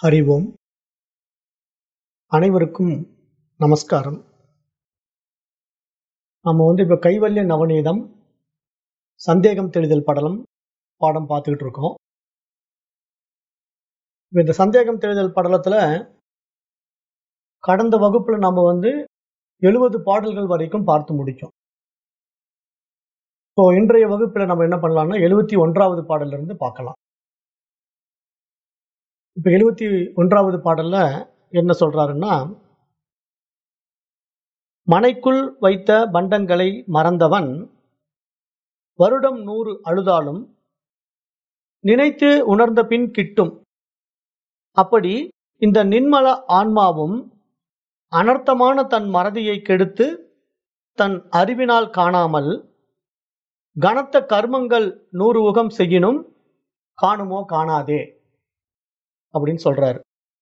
ஹரி ஓம் அனைவருக்கும் நமஸ்காரம் நம்ம வந்து இப்போ கைவல்ய நவநீதம் சந்தேகம் தெளிதல் படலம் பாடம் பார்த்துக்கிட்டு இருக்கோம் இப்ப இந்த சந்தேகம் தெளிதல் படலத்துல கடந்த வகுப்புல நம்ம வந்து எழுபது பாடல்கள் வரைக்கும் பார்த்து முடிச்சோம் இப்போ இன்றைய வகுப்புல நம்ம என்ன பண்ணலாம்னா எழுபத்தி ஒன்றாவது பாடல்ல இருந்து பார்க்கலாம் இப்ப எழுபத்தி ஒன்றாவது பாடல்ல என்ன சொல்றாருன்னா மனைக்குள் வைத்த பண்டங்களை மறந்தவன் வருடம் நூறு அழுதாலும் நினைத்து உணர்ந்த பின் கிட்டும் அப்படி இந்த நின்மல ஆன்மாவும் அனர்த்தமான தன் மறதியை கெடுத்து தன் அறிவினால் காணாமல் கனத்த கர்மங்கள் நூறு உகம் செய்யினும் காணுமோ காணாதே அப்படின்னு சொல்றாரு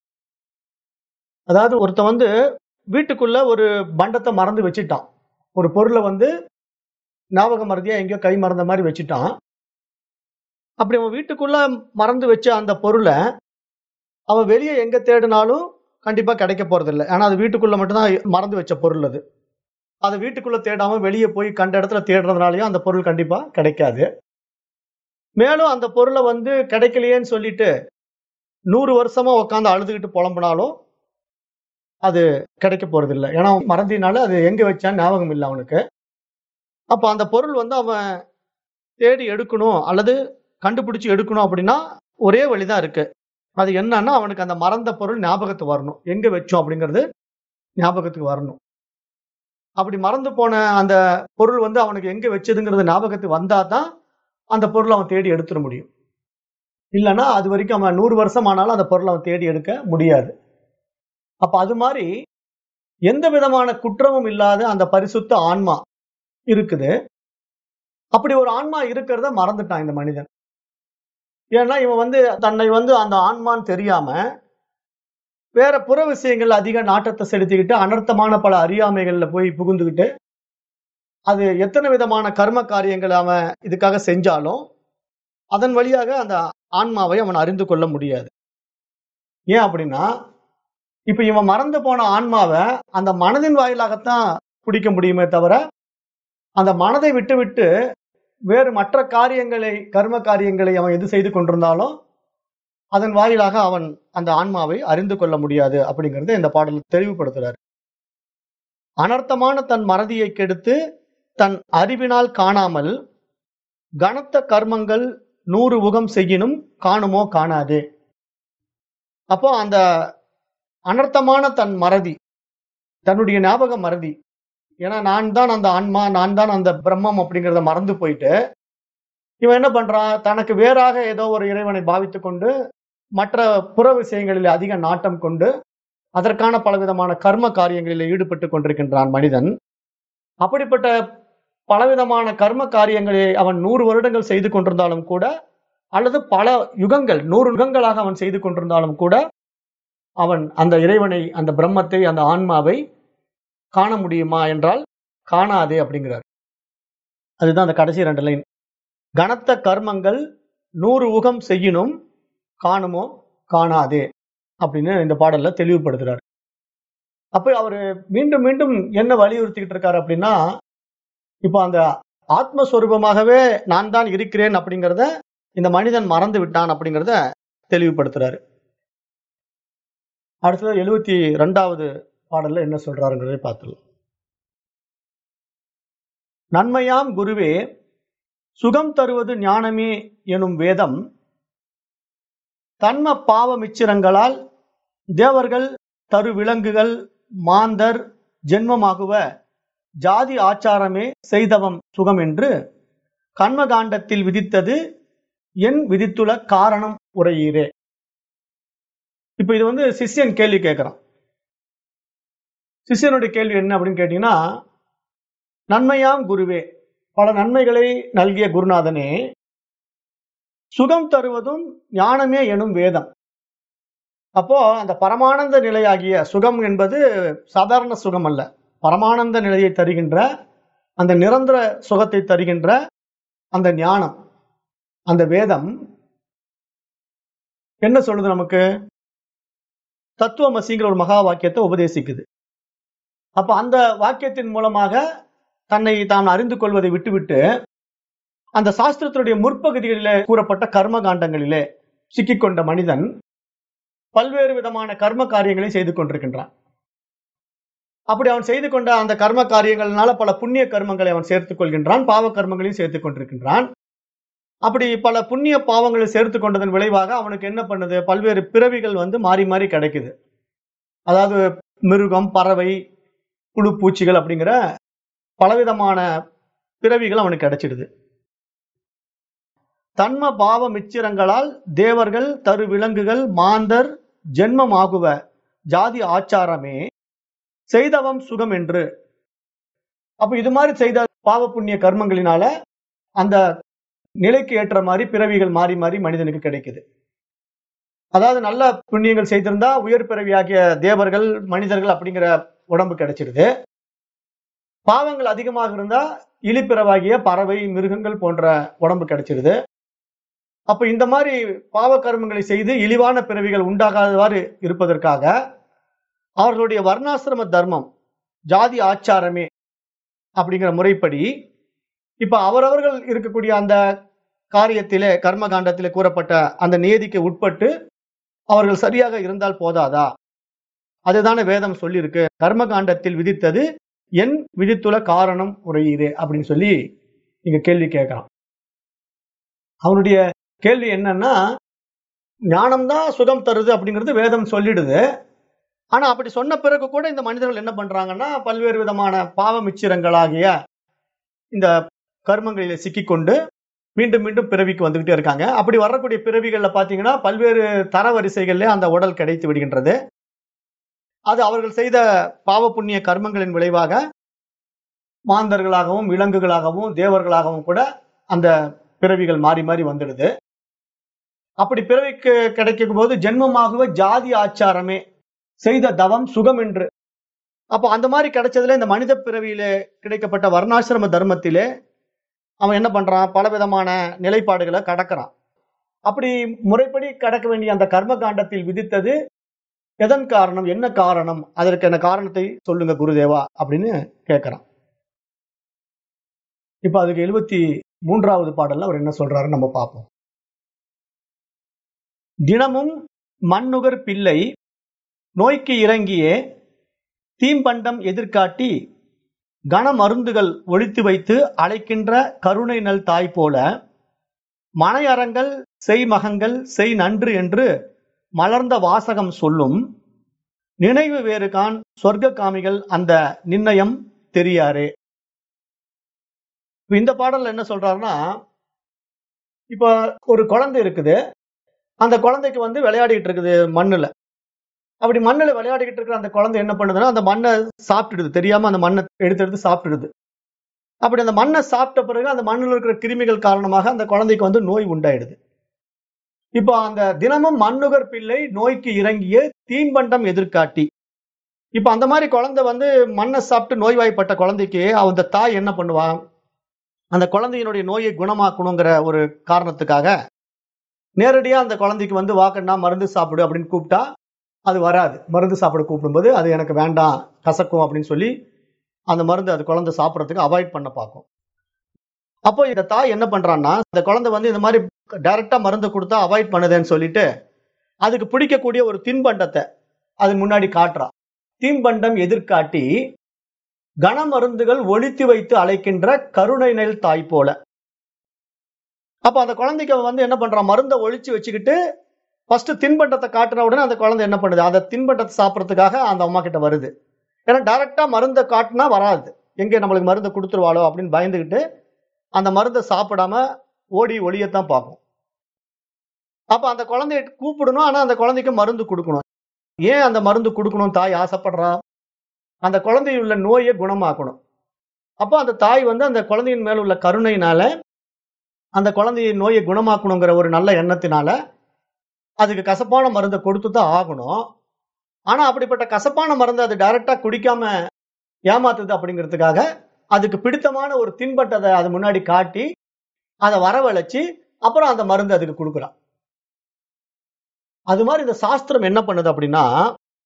அதாவது ஒருத்தன் வந்து வீட்டுக்குள்ள ஒரு பண்டத்தை மறந்து வச்சுட்டான் ஒரு பொருளை வந்து ஞாபக மறதியா எங்கேயோ கை மறந்த மாதிரி வச்சுட்டான் அப்படி அவன் வீட்டுக்குள்ள மறந்து வச்ச அந்த பொருளை அவன் வெளியே எங்க தேடினாலும் கண்டிப்பா கிடைக்க போறது இல்லை ஆனா அது வீட்டுக்குள்ள மட்டும்தான் மறந்து வச்ச பொருள் அது அதை வீட்டுக்குள்ள தேடாம வெளியே போய் கண்ட இடத்துல தேடுறதுனாலயும் அந்த பொருள் கண்டிப்பா கிடைக்காது மேலும் அந்த பொருளை வந்து கிடைக்கலையேன்னு சொல்லிட்டு நூறு வருஷமா உட்காந்து அழுதுகிட்டு புலம்புனாலும் அது கிடைக்க போறது இல்லை ஏன்னா அவன் மறந்தினால அது எங்க வச்சான்னு ஞாபகம் இல்லை அவனுக்கு அப்ப அந்த பொருள் வந்து அவன் தேடி எடுக்கணும் அல்லது கண்டுபிடிச்சு எடுக்கணும் அப்படின்னா ஒரே வழிதான் இருக்கு அது என்னன்னா அவனுக்கு அந்த மறந்த பொருள் ஞாபகத்துக்கு வரணும் எங்க வச்சோம் அப்படிங்கிறது ஞாபகத்துக்கு வரணும் அப்படி மறந்து போன அந்த பொருள் வந்து அவனுக்கு எங்க வச்சதுங்கிறது ஞாபகத்துக்கு வந்தா தான் அந்த பொருளை அவன் தேடி எடுத்துட முடியும் இல்லைன்னா அது வரைக்கும் அவன் நூறு வருஷம் ஆனாலும் அந்த பொருளை அவன் தேடி எடுக்க முடியாது அப்ப அது மாதிரி எந்த விதமான குற்றமும் இல்லாத அந்த பரிசுத்த ஆன்மா இருக்குது அப்படி ஒரு ஆன்மா இருக்கிறத மறந்துட்டான் இந்த மனிதன் ஏன்னா இவன் வந்து தன்னை வந்து அந்த ஆன்மான்னு தெரியாம வேற புற விஷயங்கள் அதிக நாட்டத்தை செலுத்திக்கிட்டு அனர்த்தமான பல அறியாமைகள்ல போய் புகுந்துக்கிட்டு அது எத்தனை விதமான கர்ம காரியங்களை அவன் இதுக்காக செஞ்சாலும் அதன் வழியாக அந்த ஆன்மாவை அவன் அறிந்து கொள்ள முடியாது ஏன் அப்படின்னா இப்ப இவன் மறந்து போன ஆன்மாவை அந்த மனதின் வாயிலாகத்தான் பிடிக்க முடியுமே தவிர அந்த மனதை விட்டு விட்டு வேறு மற்ற காரியங்களை கர்ம காரியங்களை அவன் எது செய்து கொண்டிருந்தாலும் அதன் வாயிலாக அவன் அந்த ஆன்மாவை அறிந்து கொள்ள முடியாது அப்படிங்கறத இந்த பாடல் தெளிவுபடுத்துறாரு அனர்த்தமான தன் மறதியை கெடுத்து தன் அறிவினால் காணாமல் கனத்த கர்மங்கள் நூறு உகம் செய்யினும் காணுமோ காணாதே அப்போ அந்த அனர்த்தமான தன் மறதி தன்னுடைய ஞாபக மறதி ஏன்னா நான் தான் அந்த ஆன்மா நான் தான் அந்த பிரம்மம் அப்படிங்கிறத மறந்து போயிட்டு இவன் என்ன பண்றான் தனக்கு வேறாக ஏதோ ஒரு இறைவனை பாவித்து கொண்டு மற்ற புற விஷயங்களில் அதிக நாட்டம் கொண்டு அதற்கான பலவிதமான கர்ம காரியங்களில் ஈடுபட்டு கொண்டிருக்கின்றான் மனிதன் அப்படிப்பட்ட பலவிதமான கர்ம காரியங்களை அவன் நூறு வருடங்கள் செய்து கொண்டிருந்தாலும் கூட அல்லது பல யுகங்கள் நூறு யுகங்களாக அவன் செய்து கொண்டிருந்தாலும் கூட அவன் அந்த இறைவனை அந்த பிரம்மத்தை அந்த ஆன்மாவை காண முடியுமா என்றால் காணாதே அப்படிங்கிறார் அதுதான் அந்த கடைசி ரெண்டு லைன் கனத்த கர்மங்கள் நூறு உகம் செய்யினும் காணுமோ காணாதே அப்படின்னு இந்த பாடல்ல தெளிவுபடுத்துறாரு அப்ப அவரு மீண்டும் மீண்டும் என்ன வலியுறுத்திக்கிட்டு இருக்காரு அப்படின்னா இப்போ அந்த ஆத்மஸ்வரூபமாகவே நான் தான் இருக்கிறேன் அப்படிங்கிறத இந்த மனிதன் மறந்து விட்டான் அப்படிங்கிறத தெளிவுபடுத்துறாரு அடுத்தது எழுபத்தி ரெண்டாவது பாடல்ல என்ன சொல்றாருங்கிறதை பார்த்துடலாம் நன்மையாம் குருவே சுகம் தருவது ஞானமே எனும் வேதம் தன்ம பாவ மிச்சிரங்களால் தேவர்கள் தரு விலங்குகள் மாந்தர் ஜென்மமாகுவ ஜாதி ஆச்சாரமே செய்தவம் சுகம் என்று கண்மகாண்டத்தில் விதித்தது என் விதித்துள்ள காரணம் உரையீரே இப்ப இது வந்து சிஷ்யன் கேள்வி கேட்கிறான் சிஷ்யனுடைய கேள்வி என்ன அப்படின்னு கேட்டீங்கன்னா நன்மையாம் குருவே பல நன்மைகளை நல்கிய குருநாதனே சுகம் தருவதும் ஞானமே எனும் வேதம் அப்போ அந்த பரமானந்த நிலையாகிய சுகம் என்பது சாதாரண சுகம் அல்ல பரமானந்த நிலையை தருகின்ற அந்த நிரந்தர சுகத்தை தருகின்ற அந்த ஞானம் அந்த வேதம் என்ன சொல்லுது நமக்கு தத்துவமசிங்கிற ஒரு மகா வாக்கியத்தை உபதேசிக்குது அப்ப அந்த வாக்கியத்தின் மூலமாக தன்னை தான் அறிந்து கொள்வதை விட்டுவிட்டு அந்த சாஸ்திரத்தினுடைய முற்பகுதிகளிலே கூறப்பட்ட கர்ம காண்டங்களிலே சிக்கிக்கொண்ட மனிதன் பல்வேறு விதமான கர்ம காரியங்களை செய்து கொண்டிருக்கின்றான் அப்படி அவன் செய்து கொண்ட அந்த கர்ம காரியங்கள்னால பல புண்ணிய கர்மங்களை அவன் சேர்த்துக் கொள்கின்றான் பாவ கர்மங்களையும் சேர்த்துக் கொண்டிருக்கின்றான் அப்படி பல புண்ணிய பாவங்களை சேர்த்து கொண்டதன் விளைவாக அவனுக்கு என்ன பண்ணுது பல்வேறு பிறவிகள் வந்து மாறி மாறி கிடைக்குது அதாவது மிருகம் பறவை புழு பூச்சிகள் அப்படிங்கிற பலவிதமான பிறவிகள் அவனுக்கு கிடைச்சிடுது தன்ம பாவ மிச்சிரங்களால் தேவர்கள் தரு விலங்குகள் மாந்தர் ஜென்மமாகுவ ஜாதி ஆச்சாரமே செய்தவம் சுகம் என்று அப்ப இது மாதிரி செய்த பாவ புண்ணிய கர்மங்களினால அந்த நிலைக்கு ஏற்ற மாதிரி பிறவிகள் மாறி மாறி மனிதனுக்கு கிடைக்குது அதாவது நல்ல புண்ணியங்கள் செய்திருந்தா உயர் பிறவியாகிய தேவர்கள் மனிதர்கள் அப்படிங்கிற உடம்பு கிடைச்சிருது பாவங்கள் அதிகமாக இருந்தா இழிப்பிறவாகிய பறவை மிருகங்கள் போன்ற உடம்பு கிடைச்சிருது அப்ப இந்த மாதிரி பாவ கர்மங்களை செய்து இழிவான பிறவிகள் உண்டாகாதவாறு இருப்பதற்காக அவர்களுடைய வர்ணாசிரம தர்மம் ஜாதி ஆச்சாரமே அப்படிங்கிற முறைப்படி இப்ப அவரவர்கள் இருக்கக்கூடிய அந்த காரியத்திலே கர்ம காண்டத்திலே கூறப்பட்ட அந்த நியதிக்கு உட்பட்டு அவர்கள் சரியாக இருந்தால் போதாதா அதுதானே வேதம் சொல்லியிருக்கு கர்ம காண்டத்தில் விதித்தது என் விதித்துள்ள காரணம் உரையீரே அப்படின்னு சொல்லி இங்க கேள்வி கேட்கிறான் அவனுடைய கேள்வி என்னன்னா ஞானம்தான் சுகம் தருது அப்படிங்கிறது வேதம் சொல்லிடுது ஆனா அப்படி சொன்ன பிறகு கூட இந்த மனிதர்கள் என்ன பண்றாங்கன்னா பல்வேறு விதமான பாவ மிச்சிரங்களாகிய இந்த கர்மங்களில சிக்கிக்கொண்டு மீண்டும் மீண்டும் பிறவிக்கு வந்துகிட்டே இருக்காங்க அப்படி வரக்கூடிய பிறவிகள்ல பாத்தீங்கன்னா பல்வேறு தரவரிசைகள்ல அந்த உடல் கிடைத்து விடுகின்றது அது அவர்கள் செய்த பாவ புண்ணிய கர்மங்களின் விளைவாக மாந்தர்களாகவும் விலங்குகளாகவும் தேவர்களாகவும் கூட அந்த பிறவிகள் மாறி மாறி வந்துடுது அப்படி பிறவிக்கு கிடைக்கும் போது ஜென்மமாகவே ஜாதி ஆச்சாரமே செய்த தவம் சுகம் என்று அப்போ அந்த மாதிரி கிடைச்சதுல இந்த மனித பிறவியில கிடைக்கப்பட்ட வர்ணாசிரம தர்மத்திலே அவன் என்ன பண்றான் பல விதமான நிலைப்பாடுகளை கடக்கிறான் அப்படி முறைப்படி கடக்க வேண்டிய அந்த கர்ம காண்டத்தில் விதித்தது எதன் காரணம் என்ன காரணம் அதற்கான காரணத்தை சொல்லுங்க குருதேவா அப்படின்னு கேட்கிறான் இப்ப அதுக்கு எழுபத்தி மூன்றாவது பாடல்ல அவர் என்ன சொல்றாரு நம்ம பார்ப்போம் தினமும் மண்ணுகர் பிள்ளை நோய்க்கு இறங்கியே தீம்பண்டம் எதிர்காட்டி கனமருந்துகள் ஒழித்து வைத்து அழைக்கின்ற கருணை நல் தாய் போல மனையறங்கள் செய் மகங்கள் செய் நன்று என்று மலர்ந்த வாசகம் சொல்லும் நினைவு வேறு கான் சொர்க்க காமிகள் அந்த நிர்ணயம் தெரியாரே இப்ப இந்த பாடல்ல என்ன சொல்றாருன்னா இப்ப ஒரு குழந்தை இருக்குது அந்த குழந்தைக்கு வந்து விளையாடிட்டு இருக்குது மண்ணுல அப்படி மண்ணுல விளையாடிக்கிட்டு இருக்கிற அந்த குழந்தை என்ன பண்ணுதுன்னா அந்த மண்ணை சாப்பிட்டுடுது தெரியாம அந்த மண்ணை எடுத்து எடுத்து சாப்பிட்டுடுது அப்படி அந்த மண்ணை சாப்பிட்ட பிறகு அந்த மண்ணில் இருக்கிற கிருமிகள் காரணமாக அந்த குழந்தைக்கு வந்து நோய் உண்டாயிடுது இப்போ அந்த தினமும் மண்ணுகர் பிள்ளை நோய்க்கு இறங்கிய தீம்பண்டம் எதிர்காட்டி இப்ப அந்த மாதிரி குழந்தை வந்து மண்ணை சாப்பிட்டு நோய்வாய்ப்பட்ட குழந்தைக்கு அந்த தாய் என்ன பண்ணுவான் அந்த குழந்தையினுடைய நோயை குணமாக்கணுங்கிற ஒரு காரணத்துக்காக நேரடியா அந்த குழந்தைக்கு வந்து வாக்கண்ணா மருந்து சாப்பிடு அப்படின்னு கூப்பிட்டா அது வராது மருந்து சாப்பிட கூப்பிடும்போது அது எனக்கு வேண்டாம் கசக்கும் அப்படின்னு சொல்லி அந்த மருந்து அது குழந்தை சாப்பிட்றதுக்கு அவாய்ட் பண்ண பார்க்கும் அப்போ இந்த தாய் என்ன பண்றான்னா இந்த குழந்தை வந்து இந்த மாதிரி டைரக்டா மருந்து கொடுத்தா அவாய்ட் பண்ணுதுன்னு சொல்லிட்டு அதுக்கு பிடிக்கக்கூடிய ஒரு தின்பண்டத்தை அது முன்னாடி காட்டுறா தீம்பண்டம் எதிர்காட்டி கனமருந்துகள் ஒழித்து வைத்து அழைக்கின்ற கருணை நெல் தாய் போல அப்ப அந்த குழந்தைக்கு அவன் வந்து என்ன பண்றான் மருந்தை ஒழிச்சு வச்சுக்கிட்டு ஃபர்ஸ்ட் தின்பண்டத்தை காட்டுன உடனே அந்த குழந்தை என்ன பண்ணுது அந்த தின்பண்டத்தை சாப்பிட்றதுக்காக அந்த அம்மா கிட்ட வருது ஏன்னா டைரக்டா மருந்தை காட்டினா வராது எங்கே நம்மளுக்கு மருந்தை கொடுத்துருவாளோ அப்படின்னு பயந்துக்கிட்டு அந்த மருந்தை சாப்பிடாம ஓடி ஒளியத்தான் பார்க்கும் அப்ப அந்த குழந்தைய கூப்பிடணும் ஆனா அந்த குழந்தைக்கு மருந்து கொடுக்கணும் ஏன் அந்த மருந்து கொடுக்கணும் தாய் ஆசைப்படுறா அந்த குழந்தையில் உள்ள நோயை குணமாக்கணும் அப்போ அந்த தாய் வந்து அந்த குழந்தையின் மேல உள்ள கருணையினால அந்த குழந்தையின் நோயை குணமாக்கணுங்கிற ஒரு நல்ல எண்ணத்தினால அதுக்கு கசப்பான மருந்தை கொடுத்து தான் ஆகணும் ஆனா அப்படிப்பட்ட கசப்பான மருந்தை அது டைரக்டா குடிக்காம ஏமாத்துது அப்படிங்கிறதுக்காக அதுக்கு பிடித்தமான ஒரு தின்பட்டதை அது முன்னாடி காட்டி அதை வரவழைச்சு அப்புறம் அந்த மருந்து அதுக்கு கொடுக்குறான் அது மாதிரி இந்த சாஸ்திரம் என்ன பண்ணுது அப்படின்னா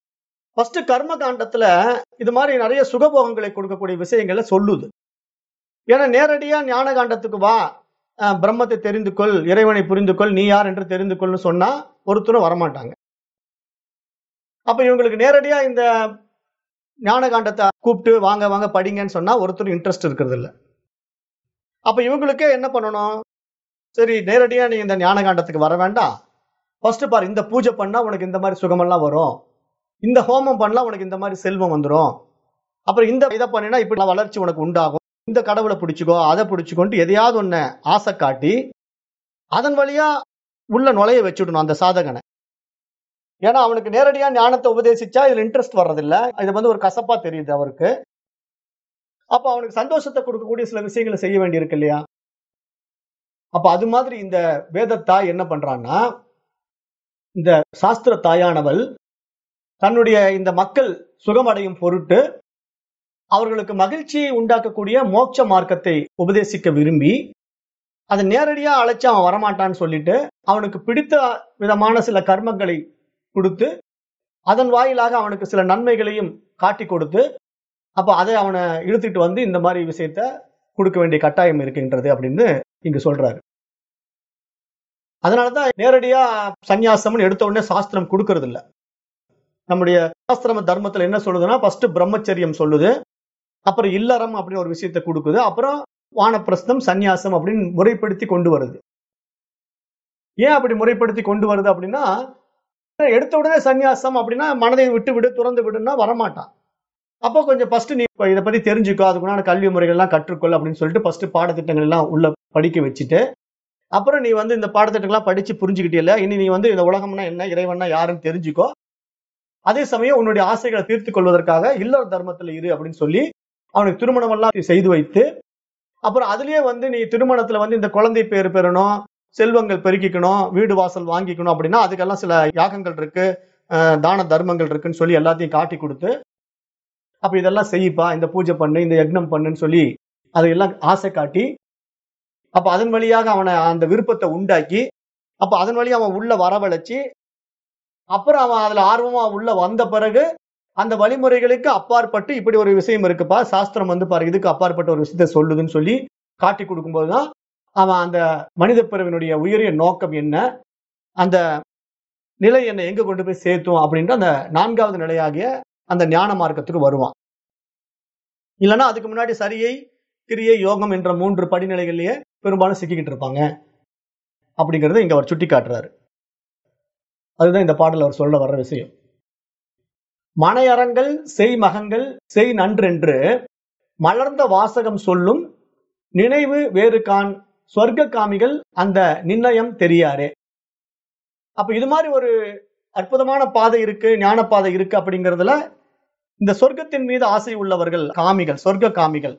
ஃபர்ஸ்ட் கர்ம காண்டத்துல இது மாதிரி நிறைய சுகபோகங்களை கொடுக்கக்கூடிய விஷயங்களை சொல்லுது ஏன்னா நேரடியா ஞான காண்டத்துக்கு வா அஹ், பிரம்மத்தை தெரிந்து கொள் இறைவனை புரிந்து கொள் நீ யார் என்று தெரிந்து கொள்னு சொன்னா ஒருத்தரும் வரமாட்டாங்க அப்ப இவங்களுக்கு நேரடியா இந்த ஞான காண்டத்தை கூப்பிட்டு வாங்க வாங்க படிங்கன்னு சொன்னா ஒருத்தரும் இன்ட்ரெஸ்ட் இருக்கிறது இல்ல அப்ப இவங்களுக்கே என்ன பண்ணணும் சரி நேரடியா நீ இந்த ஞான காண்டத்துக்கு வர வேண்டாம் ஃபர்ஸ்ட் பாரு இந்த பூஜை பண்ணா உனக்கு இந்த மாதிரி சுகமெல்லாம் வரும் இந்த ஹோமம் பண்ணா உனக்கு இந்த மாதிரி செல்வம் வந்துடும் அப்புறம் இந்த இதை பண்ணினா இப்படி வளர்ச்சி உனக்கு உண்டாகும் இந்த கடவுளை பிடிச்சிக்கோ அதை பிடிச்சிக்கோன்ட்டு எதையாவது ஒண்ணு ஆசை காட்டி அதன் வழியா உள்ள நுழைய வச்சுடணும் அந்த சாதகனை ஏன்னா அவனுக்கு நேரடியா ஞானத்தை உபதேசிச்சா இதுல இன்ட்ரெஸ்ட் வர்றதில்ல இது வந்து ஒரு கசப்பா தெரியுது அவருக்கு அப்ப அவனுக்கு சந்தோஷத்தை கொடுக்கக்கூடிய சில விஷயங்களை செய்ய வேண்டியிருக்கு இல்லையா அப்ப அது மாதிரி இந்த வேதத்தாய் என்ன பண்றான்னா இந்த சாஸ்திர தாயானவள் தன்னுடைய இந்த மக்கள் சுகமடையும் பொருட்டு அவர்களுக்கு மகிழ்ச்சியை உண்டாக்கக்கூடிய மோட்ச மார்க்கத்தை உபதேசிக்க விரும்பி அதை நேரடியா அழைச்சு அவன் வரமாட்டான்னு சொல்லிட்டு அவனுக்கு பிடித்த விதமான சில கர்மங்களை கொடுத்து அதன் வாயிலாக அவனுக்கு சில நன்மைகளையும் காட்டி கொடுத்து அப்ப அதை அவனை இழுத்துட்டு வந்து இந்த மாதிரி விஷயத்த கொடுக்க வேண்டிய கட்டாயம் இருக்கின்றது அப்படின்னு இங்க சொல்றாரு அதனாலதான் நேரடியா சந்நியாசம்னு எடுத்த உடனே சாஸ்திரம் கொடுக்கறது இல்ல நம்முடைய சாஸ்திரம தர்மத்துல என்ன சொல்லுதுன்னா ஃபர்ஸ்ட் பிரம்மச்சரியம் சொல்லுது அப்புறம் இல்லறம் அப்படின்னு ஒரு விஷயத்தை கொடுக்குது அப்புறம் வானப்பிரஸ்தம் சந்நியாசம் அப்படின்னு முறைப்படுத்தி கொண்டு வருது ஏன் அப்படி முறைப்படுத்தி கொண்டு வருது அப்படின்னா எடுத்த உடனே சந்நியாசம் அப்படின்னா மனதை விட்டு விடு துறந்து விடுன்னா வரமாட்டான் அப்போ கொஞ்சம் ஃபர்ஸ்ட் நீ இப்ப இதை பத்தி தெரிஞ்சுக்கோ அதுக்குண்டான கல்வி முறைகள்லாம் கற்றுக்கொள் அப்படின்னு சொல்லிட்டு ஃபர்ஸ்ட் பாடத்திட்டங்கள் எல்லாம் உள்ள படிக்க வச்சுட்டு அப்புறம் நீ வந்து இந்த பாடத்திட்டங்கள்லாம் படிச்சு புரிஞ்சுக்கிட்டே இனி நீ வந்து இந்த உலகம்னா என்ன இறைவன்னா யாருன்னு தெரிஞ்சுக்கோ அதே சமயம் உன்னுடைய ஆசைகளை தீர்த்து கொள்வதற்காக இல்லற தர்மத்துல இரு அப்படின்னு சொல்லி அவனுக்கு திருமணம் எல்லாம் செய்து வைத்து அப்புறம் அதுலயே வந்து நீ திருமணத்துல வந்து இந்த குழந்தை பேர் பெறணும் செல்வங்கள் பெருக்கிக்கணும் வீடு வாசல் வாங்கிக்கணும் அப்படின்னா அதுக்கெல்லாம் சில யாகங்கள் இருக்கு அஹ் தான தர்மங்கள் இருக்குன்னு சொல்லி எல்லாத்தையும் காட்டி கொடுத்து அப்ப இதெல்லாம் செய்யிப்பா இந்த பூஜை பண்ணு இந்த யக்னம் பண்ணுன்னு சொல்லி அதையெல்லாம் ஆசை காட்டி அப்ப அதன் வழியாக அவனை அந்த விருப்பத்தை உண்டாக்கி அப்ப அதன் வழியா அவன் உள்ள வரவழைச்சு அப்புறம் அவன் அதுல ஆர்வமா உள்ள வந்த பிறகு அந்த வழிமுறைகளுக்கு அப்பாற்பட்டு இப்படி ஒரு விஷயம் இருக்குப்பா சாஸ்திரம் வந்து பாரு இதுக்கு அப்பாற்பட்ட ஒரு விஷயத்தை சொல்லுதுன்னு சொல்லி காட்டி கொடுக்கும்போதுதான் அவன் அந்த மனித பிறவினுடைய உயரிய நோக்கம் என்ன அந்த நிலை என்னை எங்க கொண்டு போய் சேர்த்தும் அப்படின்ற அந்த நான்காவது நிலையாகிய அந்த ஞான மார்க்கத்துக்கு வருவான் இல்லைன்னா அதுக்கு முன்னாடி சரியை கிரியை யோகம் என்ற மூன்று படிநிலைகள்லயே பெரும்பாலும் சிக்கிக்கிட்டு இருப்பாங்க அப்படிங்கறத இங்க அவர் சுட்டி காட்டுறாரு அதுதான் இந்த பாடல் அவர் சொல்ல வர்ற விஷயம் மனையறங்கள் செய் மகங்கள் செய் நன்றென்று மலர்ந்த வாசகம் சொல்லும் நினைவு வேறு கான் சொர்க்க காமிகள் அந்த நிர்ணயம் தெரியாரே அப்ப இது மாதிரி ஒரு அற்புதமான பாதை இருக்கு ஞான பாதை இருக்கு அப்படிங்கறதுல இந்த சொர்க்கத்தின் மீது ஆசை உள்ளவர்கள் காமிகள் சொர்க்க காமிகள்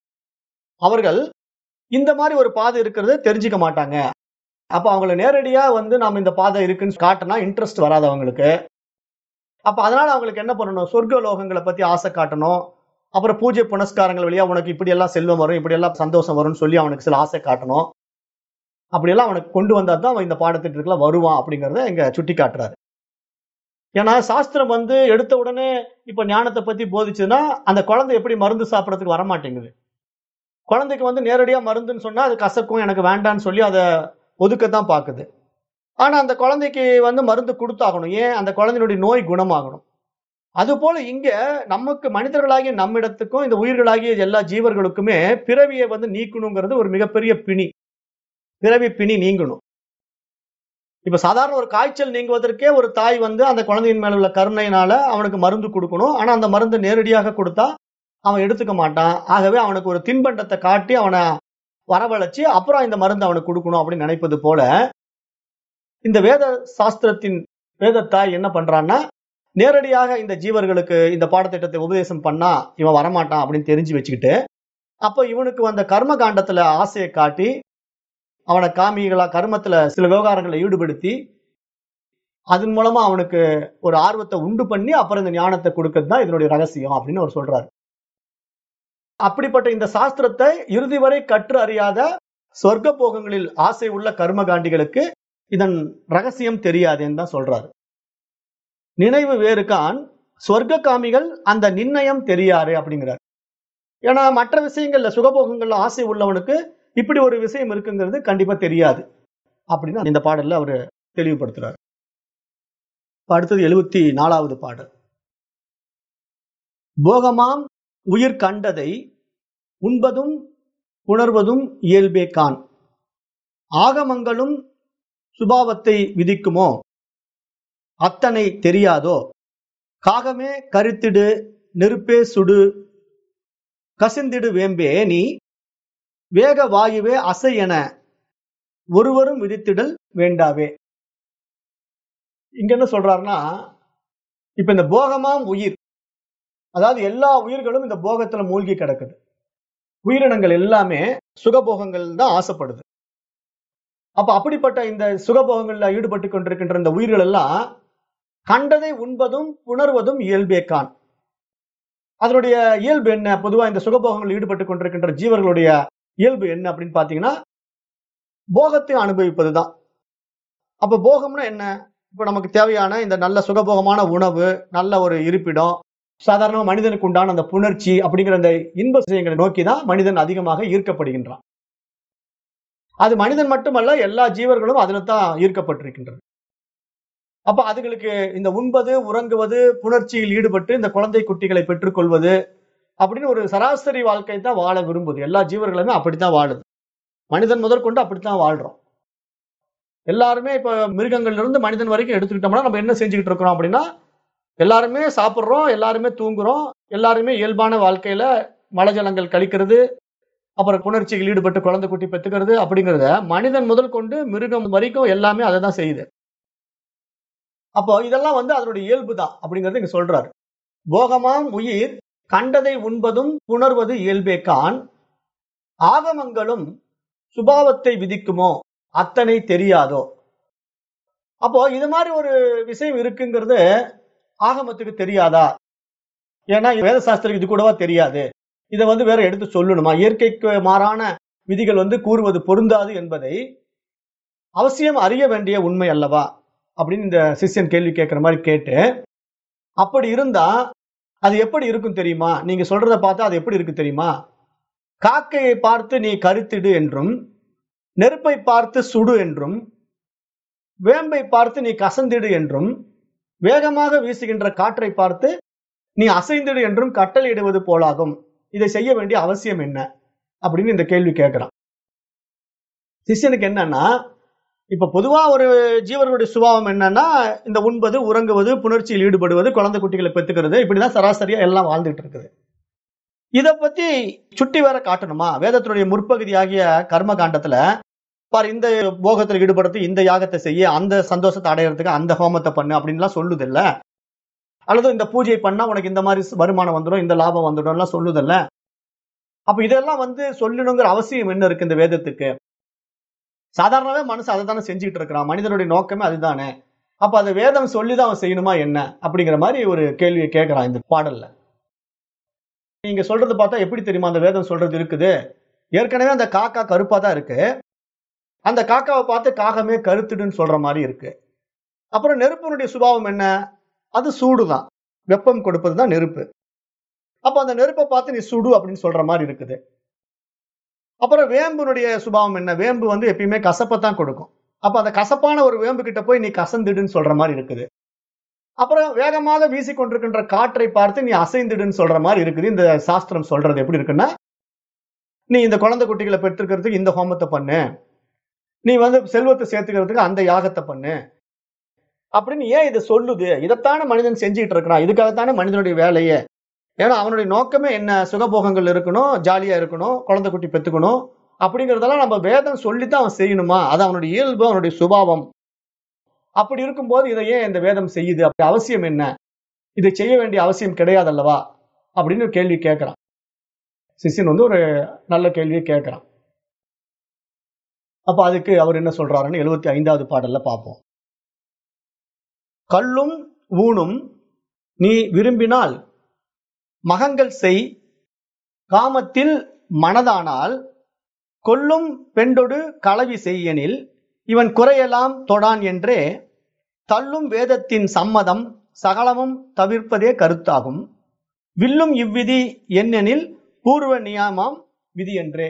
அவர்கள் இந்த மாதிரி ஒரு பாதை இருக்கிறத தெரிஞ்சுக்க மாட்டாங்க அப்ப அவங்கள நேரடியா வந்து நாம இந்த பாதை இருக்குன்னு காட்டினா இன்ட்ரெஸ்ட் வராது அவங்களுக்கு அப்ப அதனால அவங்களுக்கு என்ன பண்ணணும் சொர்க்க லோகங்களை பத்தி ஆசை காட்டணும் அப்புறம் பூஜை புனஸ்காரங்கள் வழியா உனக்கு இப்படி எல்லாம் செல்வம் வரும் இப்படி எல்லாம் சந்தோஷம் வரும்னு சொல்லி அவனுக்கு சில ஆசை காட்டணும் அப்படியெல்லாம் அவனுக்கு கொண்டு வந்தா தான் அவன் இந்த பாடத்திட்டத்துல வருவான் அப்படிங்கறத இங்க சுட்டி காட்டுறாரு ஏன்னா சாஸ்திரம் வந்து எடுத்த உடனே இப்ப ஞானத்தை பத்தி போதிச்சுன்னா அந்த குழந்தை எப்படி மருந்து சாப்பிடறதுக்கு வரமாட்டேங்குது குழந்தைக்கு வந்து நேரடியா மருந்துன்னு சொன்னா அது கசக்கும் எனக்கு வேண்டான்னு சொல்லி அதை ஒதுக்கத்தான் பாக்குது ஆனா அந்த குழந்தைக்கு வந்து மருந்து கொடுத்தாகணும் ஏன் அந்த குழந்தையினுடைய நோய் குணமாகணும் அது போல இங்க நமக்கு மனிதர்களாகிய நம்மிடத்துக்கும் இந்த உயிர்களாகிய எல்லா ஜீவர்களுக்குமே பிறவியை வந்து நீக்கணுங்கிறது ஒரு மிகப்பெரிய பிணி பிறவி பிணி நீங்கணும் இப்ப சாதாரண ஒரு காய்ச்சல் நீங்குவதற்கே ஒரு தாய் வந்து அந்த குழந்தையின் மேல உள்ள கருணையினால அவனுக்கு மருந்து கொடுக்கணும் ஆனா அந்த மருந்து நேரடியாக கொடுத்தா அவன் எடுத்துக்க மாட்டான் ஆகவே அவனுக்கு ஒரு தின்பண்டத்தை காட்டி அவனை வரவழைச்சு அப்புறம் இந்த மருந்து அவனுக்கு கொடுக்கணும் அப்படின்னு நினைப்பது போல இந்த வேத சாஸ்திரத்தின் வேதத்தாய் என்ன பண்றான்னா நேரடியாக இந்த ஜீவர்களுக்கு இந்த பாடத்திட்டத்தை உபதேசம் பண்ணா இவன் வரமாட்டான் அப்படின்னு தெரிஞ்சு வச்சுக்கிட்டு அப்ப இவனுக்கு வந்த கர்ம காண்டத்துல ஆசையை காட்டி அவனை காமிகளா கர்மத்துல சில விவகாரங்களை ஈடுபடுத்தி அதன் மூலமா அவனுக்கு ஒரு ஆர்வத்தை உண்டு பண்ணி அப்புறம் இந்த ஞானத்தை கொடுக்கறது தான் இதனுடைய ரகசியம் அப்படின்னு அவர் சொல்றாரு அப்படிப்பட்ட இந்த சாஸ்திரத்தை இறுதி வரை கற்று அறியாத சொர்க்க போகங்களில் ஆசை உள்ள கர்மகாண்டிகளுக்கு இதன் ரகசியம் தெரியாதுன்னு தான் சொல்றாரு நினைவு வேறுகான் சொர்க்க காமிகள் அந்த நிர்ணயம் தெரியாரு அப்படிங்கிறார் ஏன்னா மற்ற விஷயங்கள்ல சுகபோகங்கள்ல ஆசை உள்ளவனுக்கு இப்படி ஒரு விஷயம் இருக்குங்கிறது கண்டிப்பா தெரியாது அப்படின்னு இந்த பாடல்ல அவர் தெளிவுபடுத்துறாரு இப்ப அடுத்தது எழுபத்தி நாலாவது பாடல் போகமாம் உயிர் கண்டதை உண்பதும் உணர்வதும் இயல்பே கான் ஆகமங்களும் சுபாவத்தை விதிக்குமோ அத்தனை தெரியாதோ காகமே கருத்திடு நெருப்பே சுடு கசிந்திடு வேம்பே நீ வேக வாயுவே அசை என ஒருவரும் விதித்திடல் வேண்டாவே இங்க என்ன சொல்றாருன்னா இப்ப இந்த போகமாம் உயிர் அதாவது எல்லா உயிர்களும் இந்த போகத்துல மூழ்கி கிடக்குது உயிரினங்கள் எல்லாமே சுகபோகங்கள் தான் ஆசைப்படுது அப்ப அப்படிப்பட்ட இந்த சுகபோகங்கள்ல ஈடுபட்டு கொண்டிருக்கின்ற இந்த உயிர்கள் எல்லாம் கண்டதை உண்பதும் உணர்வதும் இயல்பே கான் அதனுடைய இயல்பு என்ன பொதுவா இந்த சுகபோகங்கள் ஈடுபட்டு கொண்டிருக்கின்ற ஜீவர்களுடைய இயல்பு என்ன அப்படின்னு பாத்தீங்கன்னா போகத்தை அனுபவிப்பதுதான் அப்ப போகம்னா என்ன இப்ப நமக்கு தேவையான இந்த நல்ல சுகபோகமான உணவு நல்ல ஒரு இருப்பிடம் சாதாரண மனிதனுக்கு உண்டான அந்த புணர்ச்சி அப்படிங்கிற அந்த இன்ப விஷயங்களை நோக்கி தான் மனிதன் அதிகமாக ஈர்க்கப்படுகின்றான் அது மனிதன் மட்டுமல்ல எல்லா ஜீவர்களும் அதுல தான் ஈர்க்கப்பட்டிருக்கின்றது அப்ப அதுகளுக்கு இந்த உண்பது உறங்குவது புணர்ச்சியில் ஈடுபட்டு இந்த குழந்தை குட்டிகளை பெற்றுக்கொள்வது அப்படின்னு ஒரு சராசரி வாழ்க்கை தான் வாழ விரும்புது எல்லா ஜீவர்களுமே அப்படித்தான் வாழுது மனிதன் முதற்கொண்டு அப்படித்தான் வாழ்றோம் எல்லாருமே இப்ப மிருகங்கள்ல இருந்து மனிதன் வரைக்கும் எடுத்துக்கிட்டோம்னா நம்ம என்ன செஞ்சுக்கிட்டு இருக்கிறோம் அப்படின்னா எல்லாருமே சாப்பிட்றோம் எல்லாருமே தூங்குறோம் எல்லாருமே இயல்பான வாழ்க்கையில மலஜலங்கள் கழிக்கிறது அப்புறம் புணர்ச்சியில் ஈடுபட்டு குழந்தை குட்டி பெற்றுக்கிறது அப்படிங்கிறத மனிதன் முதல் கொண்டு மிருகம் வரைக்கும் எல்லாமே அதை தான் செய்யுது அப்போ இதெல்லாம் வந்து அதனுடைய இயல்பு தான் அப்படிங்கறது இங்க சொல்றாரு போகமாம் உயிர் கண்டதை உண்பதும் புணர்வது இயல்பே கான் ஆகமங்களும் சுபாவத்தை விதிக்குமோ அத்தனை தெரியாதோ அப்போ இது மாதிரி ஒரு விஷயம் இருக்குங்கிறது ஆகமத்துக்கு தெரியாதா ஏன்னா வேத சாஸ்திரம் இது கூடவா தெரியாது இதை வந்து வேற எடுத்து சொல்லணுமா இயற்கைக்கு மாறான விதிகள் வந்து கூறுவது பொருந்தாது என்பதை அவசியம் அறிய வேண்டிய உண்மை அல்லவா அப்படின்னு இந்த சிஷ்யன் கேள்வி கேட்கிற மாதிரி கேட்டு அப்படி இருந்தா அது எப்படி இருக்கும் தெரியுமா நீங்க சொல்றத பார்த்தா அது எப்படி இருக்கு தெரியுமா காக்கையை பார்த்து நீ கருத்திடு என்றும் நெருப்பை பார்த்து சுடு என்றும் வேம்பை பார்த்து நீ கசந்திடு என்றும் வேகமாக வீசுகின்ற காற்றை பார்த்து நீ அசைந்திடு என்றும் கட்டளையிடுவது போலாகும் இதை செய்ய வேண்டிய அவசியம் என்ன அப்படின்னு இந்த கேள்வி கேட்கிறான் சிஷ்யனுக்கு என்னன்னா இப்ப பொதுவா ஒரு ஜீவர்களுடைய சுபாவம் என்னன்னா இந்த உண்பது உறங்குவது புணர்ச்சியில் ஈடுபடுவது குழந்தை குட்டிகளை பெத்துக்கிறது இப்படிதான் சராசரியா எல்லாம் வாழ்ந்துட்டு இருக்குது இத பத்தி சுட்டி வேற காட்டணுமா வேதத்தினுடைய முற்பகுதி ஆகிய கர்ம காண்டத்துல பார் இந்த போகத்தில் ஈடுபடுறது இந்த யாகத்தை செய்ய அந்த சந்தோஷத்தை அடையிறதுக்கு அந்த ஹோமத்தை பண்ணு அப்படின்லாம் சொல்லுது இல்ல அல்லது இந்த பூஜை பண்ணா உனக்கு இந்த மாதிரி வருமானம் வந்துடும் இந்த லாபம் வந்துடும் எல்லாம் சொல்லுதல்ல அப்ப இதெல்லாம் வந்து சொல்லணுங்கிற அவசியம் என்ன இருக்கு இந்த வேதத்துக்கு சாதாரணவே மனசு அதை தானே செஞ்சுக்கிட்டு இருக்கிறான் மனிதனுடைய நோக்கமே அதுதானே அப்ப அதை வேதம் சொல்லிதான் அவன் செய்யணுமா என்ன அப்படிங்கிற மாதிரி ஒரு கேள்வியை கேட்கிறான் இந்த பாடல்ல நீங்க சொல்றது பார்த்தா எப்படி தெரியுமா அந்த வேதம் சொல்றது இருக்குது ஏற்கனவே அந்த காக்கா கருப்பா தான் இருக்கு அந்த காக்காவை பார்த்து காகமே கருத்துடுன்னு சொல்ற மாதிரி இருக்கு அப்புறம் நெருப்பினுடைய சுபாவம் என்ன அது சூடுதான் வெப்பம் கொடுப்பது தான் நெருப்பு அப்ப அந்த நெருப்பை பார்த்து நீ சுடு அப்படின்னு சொல்ற மாதிரி இருக்குது அப்புறம் வேம்புனுடைய சுபாவம் என்ன வேம்பு வந்து எப்பயுமே கசப்பைத்தான் கொடுக்கும் அப்ப அந்த கசப்பான ஒரு வேம்பு கிட்ட போய் நீ கசந்துடுன்னு சொல்ற மாதிரி இருக்குது அப்புறம் வேகமாக வீசி கொண்டிருக்கின்ற காற்றை பார்த்து நீ அசைந்துடுன்னு சொல்ற மாதிரி இருக்குது இந்த சாஸ்திரம் சொல்றது எப்படி இருக்குன்னா நீ இந்த குழந்தை குட்டிகளை பெற்றுக்கிறதுக்கு இந்த ஹோமத்தை பண்ணு நீ வந்து செல்வத்தை சேர்த்துக்கிறதுக்கு அந்த யாகத்தை பண்ணு அப்படின்னு ஏன் இதை சொல்லுது இதைத்தானே மனிதன் செஞ்சுட்டு இருக்கிறான் இதுக்காகத்தானே மனிதனுடைய வேலையே ஏன்னா அவனுடைய நோக்கமே என்ன சுகபோகங்கள் இருக்கணும் ஜாலியா இருக்கணும் குழந்தை குட்டி பெத்துக்கணும் அப்படிங்கறதெல்லாம் நம்ம வேதம் சொல்லித்தான் அவன் செய்யணுமா அது அவனுடைய இயல்பு அவனுடைய சுபாவம் அப்படி இருக்கும்போது இதை ஏன் இந்த வேதம் செய்யுது அப்படி அவசியம் என்ன இதை செய்ய வேண்டிய அவசியம் கிடையாது அல்லவா அப்படின்னு ஒரு கேள்வி கேட்கிறான் சிஷியன் வந்து ஒரு நல்ல கேள்வியை கேட்கிறான் அப்ப அதுக்கு அவர் என்ன சொல்றாருன்னு எழுபத்தி ஐந்தாவது பாடல்ல பார்ப்போம் கல்லும் ஊனும் நீ விரும்பினால் மகங்கள் செய் காமத்தில் மனதானால் கொல்லும் பெண்டொடு களவி செய்யனில் இவன் குறையெல்லாம் தொடான் என்றே தள்ளும் வேதத்தின் சம்மதம் சகலமும் தவிர்ப்பதே கருத்தாகும் வில்லும் இவ்விதி என்னெனில் பூர்வ நியாமம் விதி என்றே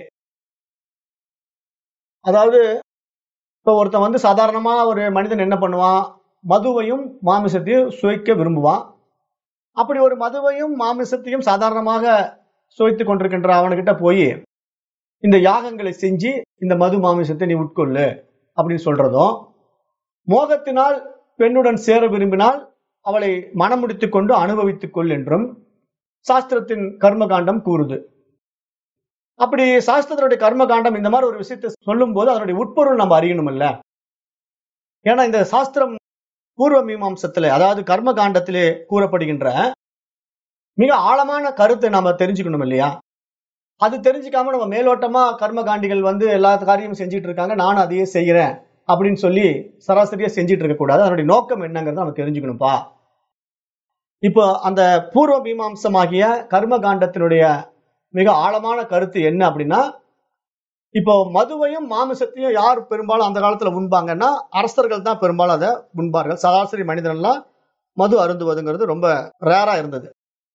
அதாவது இப்ப ஒருத்தன் வந்து சாதாரணமா ஒரு மனிதன் என்ன பண்ணுவான் மதுவையும் மாமிசத்தையும் சுவைக்க விரும்புவான் அப்படி ஒரு மதுவையும் மாமிசத்தையும் சாதாரணமாக சுவைத்து கொண்டிருக்கின்ற அவனுக்கிட்ட போய் இந்த யாகங்களை செஞ்சு இந்த மது மாமிசத்தை நீ உட்கொள்ளு அப்படின்னு சொல்றதும் மோகத்தினால் பெண்ணுடன் சேர விரும்பினால் அவளை மனமுடித்துக் கொண்டு அனுபவித்துக் கொள் என்றும் சாஸ்திரத்தின் கர்மகாண்டம் கூறுது அப்படி சாஸ்திரத்தினுடைய கர்மகாண்டம் இந்த மாதிரி ஒரு விஷயத்தை சொல்லும் போது அதனுடைய உட்பொருள் நம்ம அறியணும் இல்ல ஏன்னா இந்த சாஸ்திரம் பூர்வ மீமாம்சத்துல அதாவது கர்ம காண்டத்திலே கூறப்படுகின்ற மிக ஆழமான கருத்தை நாம தெரிஞ்சுக்கணும் இல்லையா அது தெரிஞ்சுக்காம நம்ம மேலோட்டமா கர்ம காண்டிகள் வந்து எல்லா காரியமும் செஞ்சுட்டு இருக்காங்க நானும் அதையே செய்யறேன் அப்படின்னு சொல்லி சராசரியா செஞ்சுட்டு இருக்க கூடாது அதனுடைய நோக்கம் என்னங்கிறத நம்ம தெரிஞ்சுக்கணும்ப்பா இப்போ அந்த பூர்வ மீமாம்சமாகிய கர்ம காண்டத்தினுடைய மிக ஆழமான கருத்து என்ன அப்படின்னா இப்போ மதுவையும் மாமிசத்தையும் யார் பெரும்பாலும் அந்த காலத்துல உண்பாங்கன்னா அரசர்கள் தான் பெரும்பாலும் அதை உண்பார்கள் சராசரி மனிதன்லாம் மது அருந்துவதுங்கிறது ரொம்ப ரேரா இருந்தது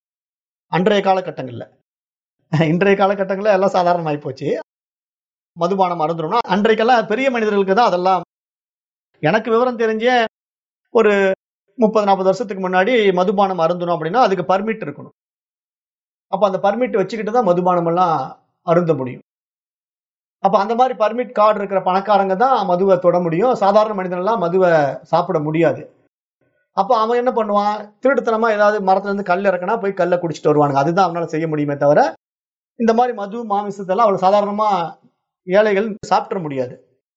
அன்றைய காலகட்டங்கள்ல இன்றைய காலகட்டங்கள்ல எல்லாம் சாதாரணமாகி போச்சு மதுபானம் அருந்துறோம்னா அன்றைக்கெல்லாம் பெரிய மனிதர்களுக்கு தான் அதெல்லாம் எனக்கு விவரம் தெரிஞ்ச ஒரு முப்பது நாற்பது வருஷத்துக்கு முன்னாடி மதுபானம் அருந்தணும் அப்படின்னா அதுக்கு பர்மிட் இருக்கணும் அப்ப அந்த பர்மிட் வச்சுக்கிட்டு தான் மதுபானம் எல்லாம் அருந்த முடியும் அப்ப அந்த மாதிரி பர்மிட் கார்டு இருக்கிற பணக்காரங்க தான் மதுவை தொட முடியும் சாதாரண மனிதனெல்லாம் மதுவை சாப்பிட முடியாது அப்ப அவன் என்ன பண்ணுவான் திருட்டுத்தனமா ஏதாவது மரத்துல இருந்து கல் இறக்கினா போய் கல்லை குடிச்சிட்டு வருவானுங்க அதுதான் அவனால செய்ய முடியுமே தவிர இந்த மாதிரி மது மாமிசத்தெல்லாம் அவ்வளவு சாதாரணமா ஏழைகள் சாப்பிட முடியாது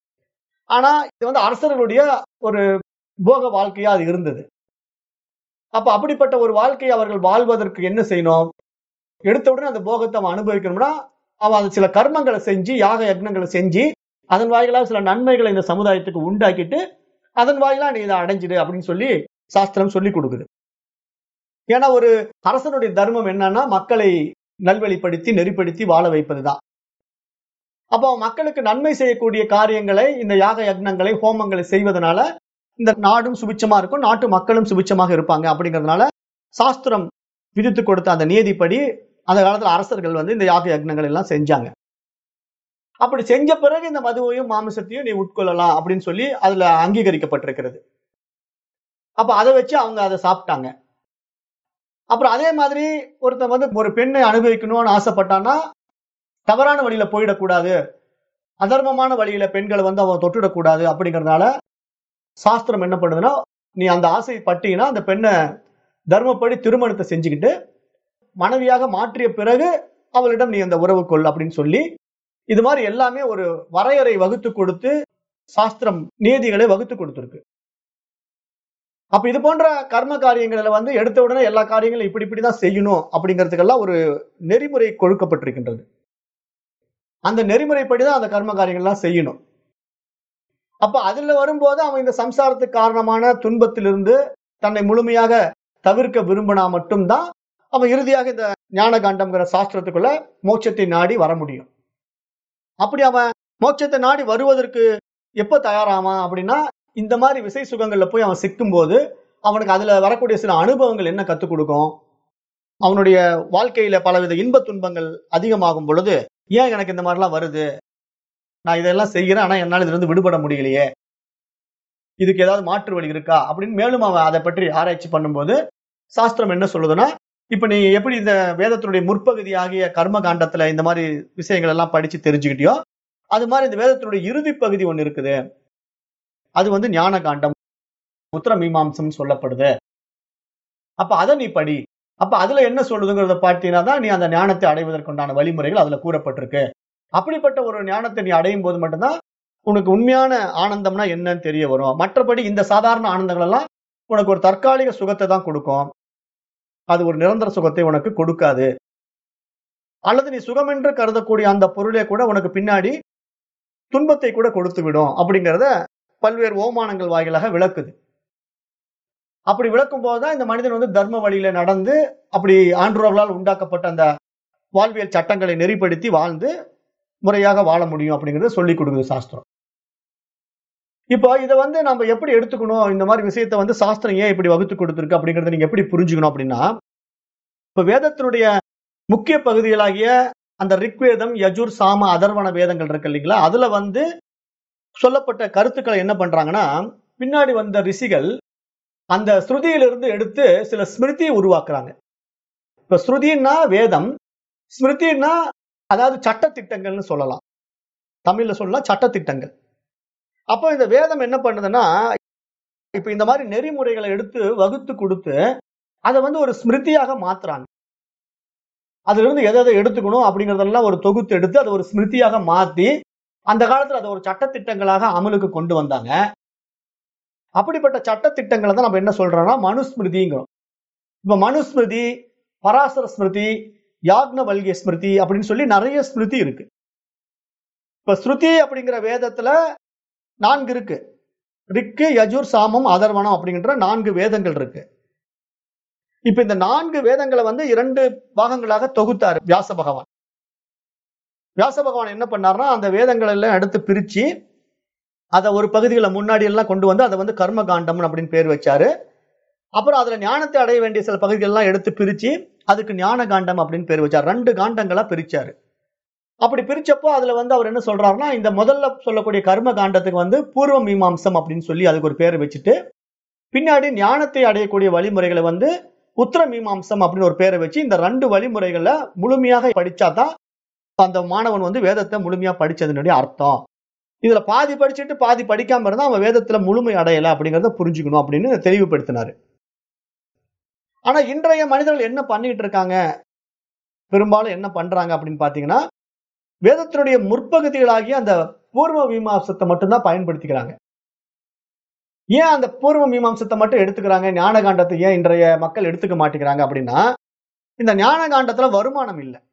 ஆனா இது வந்து அரசர்களுடைய ஒரு போக வாழ்க்கையா அது இருந்தது அப்ப அப்படிப்பட்ட ஒரு வாழ்க்கையை அவர்கள் வாழ்வதற்கு என்ன செய்யணும் எடுத்த உடனே அந்த போகத்தை அவன் அனுபவிக்கணும்னா அவன் அது சில கர்மங்களை செஞ்சு யாக யக்னங்களை செஞ்சு அதன் வாயிலாக சில நன்மைகளை இந்த சமுதாயத்துக்கு உண்டாக்கிட்டு அதன் வாயிலா நீ இதை அடைஞ்சிடு அப்படின்னு சொல்லி சாஸ்திரம் சொல்லி கொடுக்குது ஏன்னா ஒரு அரசனுடைய தர்மம் என்னன்னா மக்களை நல்வழிப்படுத்தி நெறிப்படுத்தி வாழ வைப்பதுதான் அப்போ மக்களுக்கு நன்மை செய்யக்கூடிய காரியங்களை இந்த யாக யக்னங்களை ஹோமங்களை செய்வதனால இந்த நாடும் சுபிச்சமா இருக்கும் நாட்டு மக்களும் சுபிச்சமாக இருப்பாங்க அப்படிங்கிறதுனால சாஸ்திரம் விதித்து கொடுத்த அந்த நியதிப்படி அந்த காலத்துல அரசர்கள் வந்து இந்த யாக யக்னங்கள் எல்லாம் செஞ்சாங்க அப்படி செஞ்ச பிறகு இந்த மதுவையும் மாமிசத்தையும் நீ உட்கொள்ளலாம் அப்படின்னு சொல்லி அதுல அங்கீகரிக்கப்பட்டிருக்கிறது அப்ப அதை வச்சு அவங்க அதை சாப்பிட்டாங்க அப்புறம் அதே மாதிரி ஒருத்தன் வந்து ஒரு பெண்ணை அனுபவிக்கணும்னு ஆசைப்பட்டான்னா தவறான வழியில போயிடக்கூடாது அதர்மமான வழியில பெண்களை வந்து அவன் தொட்டுடக்கூடாது அப்படிங்கறதுனால சாஸ்திரம் என்ன பண்ணுதுன்னா நீ அந்த ஆசை பட்டீங்கன்னா அந்த பெண்ணை தர்மப்படி திருமணத்தை செஞ்சுக்கிட்டு மனைவியாக மாற்றிய பிறகு அவளிடம் நீ அந்த உறவு கொள் அப்படின்னு சொல்லி இது மாதிரி எல்லாமே ஒரு வரையறை வகுத்து கொடுத்து சாஸ்திரம் நீதிகளை வகுத்து கொடுத்திருக்கு அப்ப இது போன்ற கர்ம காரியங்களில வந்து எடுத்த உடனே எல்லா காரியங்களும் இப்படி இப்படிதான் செய்யணும் அப்படிங்கிறதுக்கெல்லாம் ஒரு நெறிமுறை கொடுக்கப்பட்டிருக்கின்றது அந்த நெறிமுறைப்படிதான் அந்த கர்ம காரியங்கள்லாம் செய்யணும் அப்ப அதுல வரும்போது அவன் இந்த சம்சாரத்துக்கு காரணமான துன்பத்திலிருந்து தன்னை முழுமையாக தவிர்க்க விரும்பினா மட்டும்தான் அவன் இறுதியாக இந்த ஞான காண்டம்ங்கிற சாஸ்திரத்துக்குள்ள மோட்சத்தை நாடி வர முடியும் அப்படி அவன் மோட்சத்தை நாடி வருவதற்கு எப்ப தயாராவான் அப்படின்னா இந்த மாதிரி விசை சுகங்கள்ல போய் அவன் சிக்கும் போது அவனுக்கு அதுல வரக்கூடிய சில அனுபவங்கள் என்ன கத்துக் கொடுக்கும் அவனுடைய வாழ்க்கையில பலவித இன்ப துன்பங்கள் அதிகமாகும் பொழுது ஏன் எனக்கு இந்த மாதிரிலாம் வருது நான் இதெல்லாம் செய்கிறேன் ஆனா என்னால் இதுல இருந்து விடுபட முடியலையே இதுக்கு ஏதாவது மாற்று வழி இருக்கா அப்படின்னு மேலும் அவன் அதை பற்றி ஆராய்ச்சி பண்ணும்போது சாஸ்திரம் என்ன சொல்லுதுன்னா இப்ப நீ எப்படி இந்த வேதத்தினுடைய முற்பகுதி ஆகிய கர்ம காண்டத்துல இந்த மாதிரி விஷயங்கள் எல்லாம் படிச்சு தெரிஞ்சுக்கிட்டியோ அது மாதிரி இந்த வேதத்தினுடைய இறுதி பகுதி ஒண்ணு இருக்குது அது வந்து ஞான காண்டம் உத்தர மீமாம்சம் சொல்லப்படுது அப்ப அதை நீ படி அப்ப அதுல என்ன சொல்லுதுங்கிறத பார்த்தீங்கன்னா தான் நீ அந்த ஞானத்தை அடைவதற்குண்டான வழிமுறைகள் அதுல கூறப்பட்டிருக்கு அப்படிப்பட்ட ஒரு ஞானத்தை நீ அடையும் போது மட்டும்தான் உனக்கு உண்மையான ஆனந்தம்னா என்னன்னு தெரிய வரும் மற்றபடி இந்த சாதாரண ஆனந்தங்கள் எல்லாம் உனக்கு ஒரு தற்காலிக சுகத்தை தான் கொடுக்கும் அது ஒரு நிரந்தர சுகத்தை உனக்கு கொடுக்காது அல்லது நீ சுகம் என்று கருதக்கூடிய அந்த பொருளே கூட உனக்கு பின்னாடி துன்பத்தை கூட கொடுத்து விடும் அப்படிங்கிறத பல்வேறு ஓமானங்கள் வாயிலாக விளக்குது அப்படி விளக்கும் போதுதான் இந்த மனிதன் வந்து தர்ம வழியில நடந்து அப்படி ஆண்டோர்களால் உண்டாக்கப்பட்ட அந்த வாழ்வியல் சட்டங்களை நெறிப்படுத்தி வாழ்ந்து முறையாக வாழ முடியும் அப்படிங்கறத சொல்லி கொடுக்குது சாஸ்திரம் இப்போ இதை வந்து நம்ம எப்படி எடுத்துக்கணும் இந்த மாதிரி விஷயத்த வந்து சாஸ்திரம் ஏன் இப்படி வகுத்து கொடுத்துருக்கு அப்படிங்கறத நீங்க எப்படி புரிஞ்சுக்கணும் அப்படின்னா இப்ப வேதத்தினுடைய முக்கிய பகுதிகளாகிய அந்த ரிக்வேதம் யஜுர் சாம அதர்வண வேதங்கள் இருக்கு இல்லைங்களா அதுல வந்து சொல்லப்பட்ட கருத்துக்களை என்ன பண்றாங்கன்னா பின்னாடி வந்த ரிஷிகள் அந்த ஸ்ருதியிலிருந்து எடுத்து சில ஸ்மிருதியை உருவாக்குறாங்க இப்ப ஸ்ருதின்னா வேதம் ஸ்மிருதின்னா அதாவது சட்டத்திட்டங்கள்னு சொல்லலாம் தமிழ்ல சொல்லலாம் சட்டத்திட்டங்கள் அப்போ இந்த வேதம் என்ன பண்ணுதுன்னா இப்ப இந்த மாதிரி நெறிமுறைகளை எடுத்து வகுத்து கொடுத்து அதை வந்து ஒரு ஸ்மிருதியாக மாத்துறாங்க அதுல இருந்து எதை எதை எடுத்துக்கணும் அப்படிங்கறதெல்லாம் ஒரு தொகுத்து எடுத்து அதை ஒரு ஸ்மிருதியாக மாத்தி அந்த காலத்துல அதை ஒரு சட்டத்திட்டங்களாக அமலுக்கு கொண்டு வந்தாங்க அப்படிப்பட்ட சட்டத்திட்டங்களை தான் நம்ம என்ன சொல்றோம்னா மனுஸ்மிருதிங்கிறோம் இப்ப மனுஸ்மிருதி பராசர ஸ்மிருதி யாக்னவல்கிய ஸ்மிருதி அப்படின்னு சொல்லி நிறைய ஸ்மிருதி இருக்கு இப்ப ஸ்ருதி அப்படிங்கிற வேதத்துல நான்கு இருக்கு ரிக்கு யஜுர் சாமம் அதர்வனம் அப்படிங்கிற நான்கு வேதங்கள் இருக்கு இப்ப இந்த நான்கு வேதங்களை வந்து இரண்டு பாகங்களாக தொகுத்தாரு வியாச பகவான் வியாச பகவான் என்ன பண்ணாருன்னா அந்த வேதங்கள் எல்லாம் எடுத்து பிரிச்சு அதை ஒரு பகுதிகளை முன்னாடி எல்லாம் கொண்டு வந்து அதை வந்து கர்ம காண்டம் அப்படின்னு பேர் வச்சாரு அப்புறம் அதுல ஞானத்தை அடைய வேண்டிய சில பகுதிகள் எல்லாம் எடுத்து பிரிச்சு அதுக்கு ஞான காண்டம் அப்படின்னு பேர் வச்சார் ரெண்டு காண்டங்களா பிரிச்சாரு அப்படி பிரிச்சப்போ அதுல வந்து அவர் என்ன சொல்றாருன்னா இந்த முதல்ல சொல்லக்கூடிய கர்ம காண்டத்துக்கு வந்து பூர்வ மீமாம்சம் அப்படின்னு சொல்லி அதுக்கு ஒரு பேர் வச்சுட்டு பின்னாடி ஞானத்தை அடையக்கூடிய வழிமுறைகளை வந்து உத்தர மீமாம்சம் அப்படின்னு ஒரு பேரை வச்சு இந்த ரெண்டு வழிமுறைகளை முழுமையாக படிச்சாதான் அந்த மாணவன் வந்து வேதத்தை முழுமையா படிச்சதுனுடைய அர்த்தம் இதுல பாதி படிச்சுட்டு பாதி படிக்காம இருந்தா அவன் வேதத்துல முழுமை அடையல அப்படிங்கறத புரிஞ்சுக்கணும் அப்படின்னு தெளிவுபடுத்தினாரு ஆனா இன்றைய மனிதர்கள் என்ன பண்ணிட்டு இருக்காங்க பெரும்பாலும் என்ன பண்றாங்க அப்படின்னு பாத்தீங்கன்னா வேதத்தினுடைய முற்பகுதிகளாகிய அந்த பூர்வ மீமாம்சத்தை மட்டும்தான் பயன்படுத்திக்கிறாங்க ஏன் அந்த பூர்வ மீமாம்சத்தை மட்டும் எடுத்துக்கிறாங்க ஞான காண்டத்தை ஏன் இன்றைய மக்கள் எடுத்துக்க மாட்டேங்கிறாங்க அப்படின்னா இந்த ஞான காண்டத்துல வருமானம் இல்லை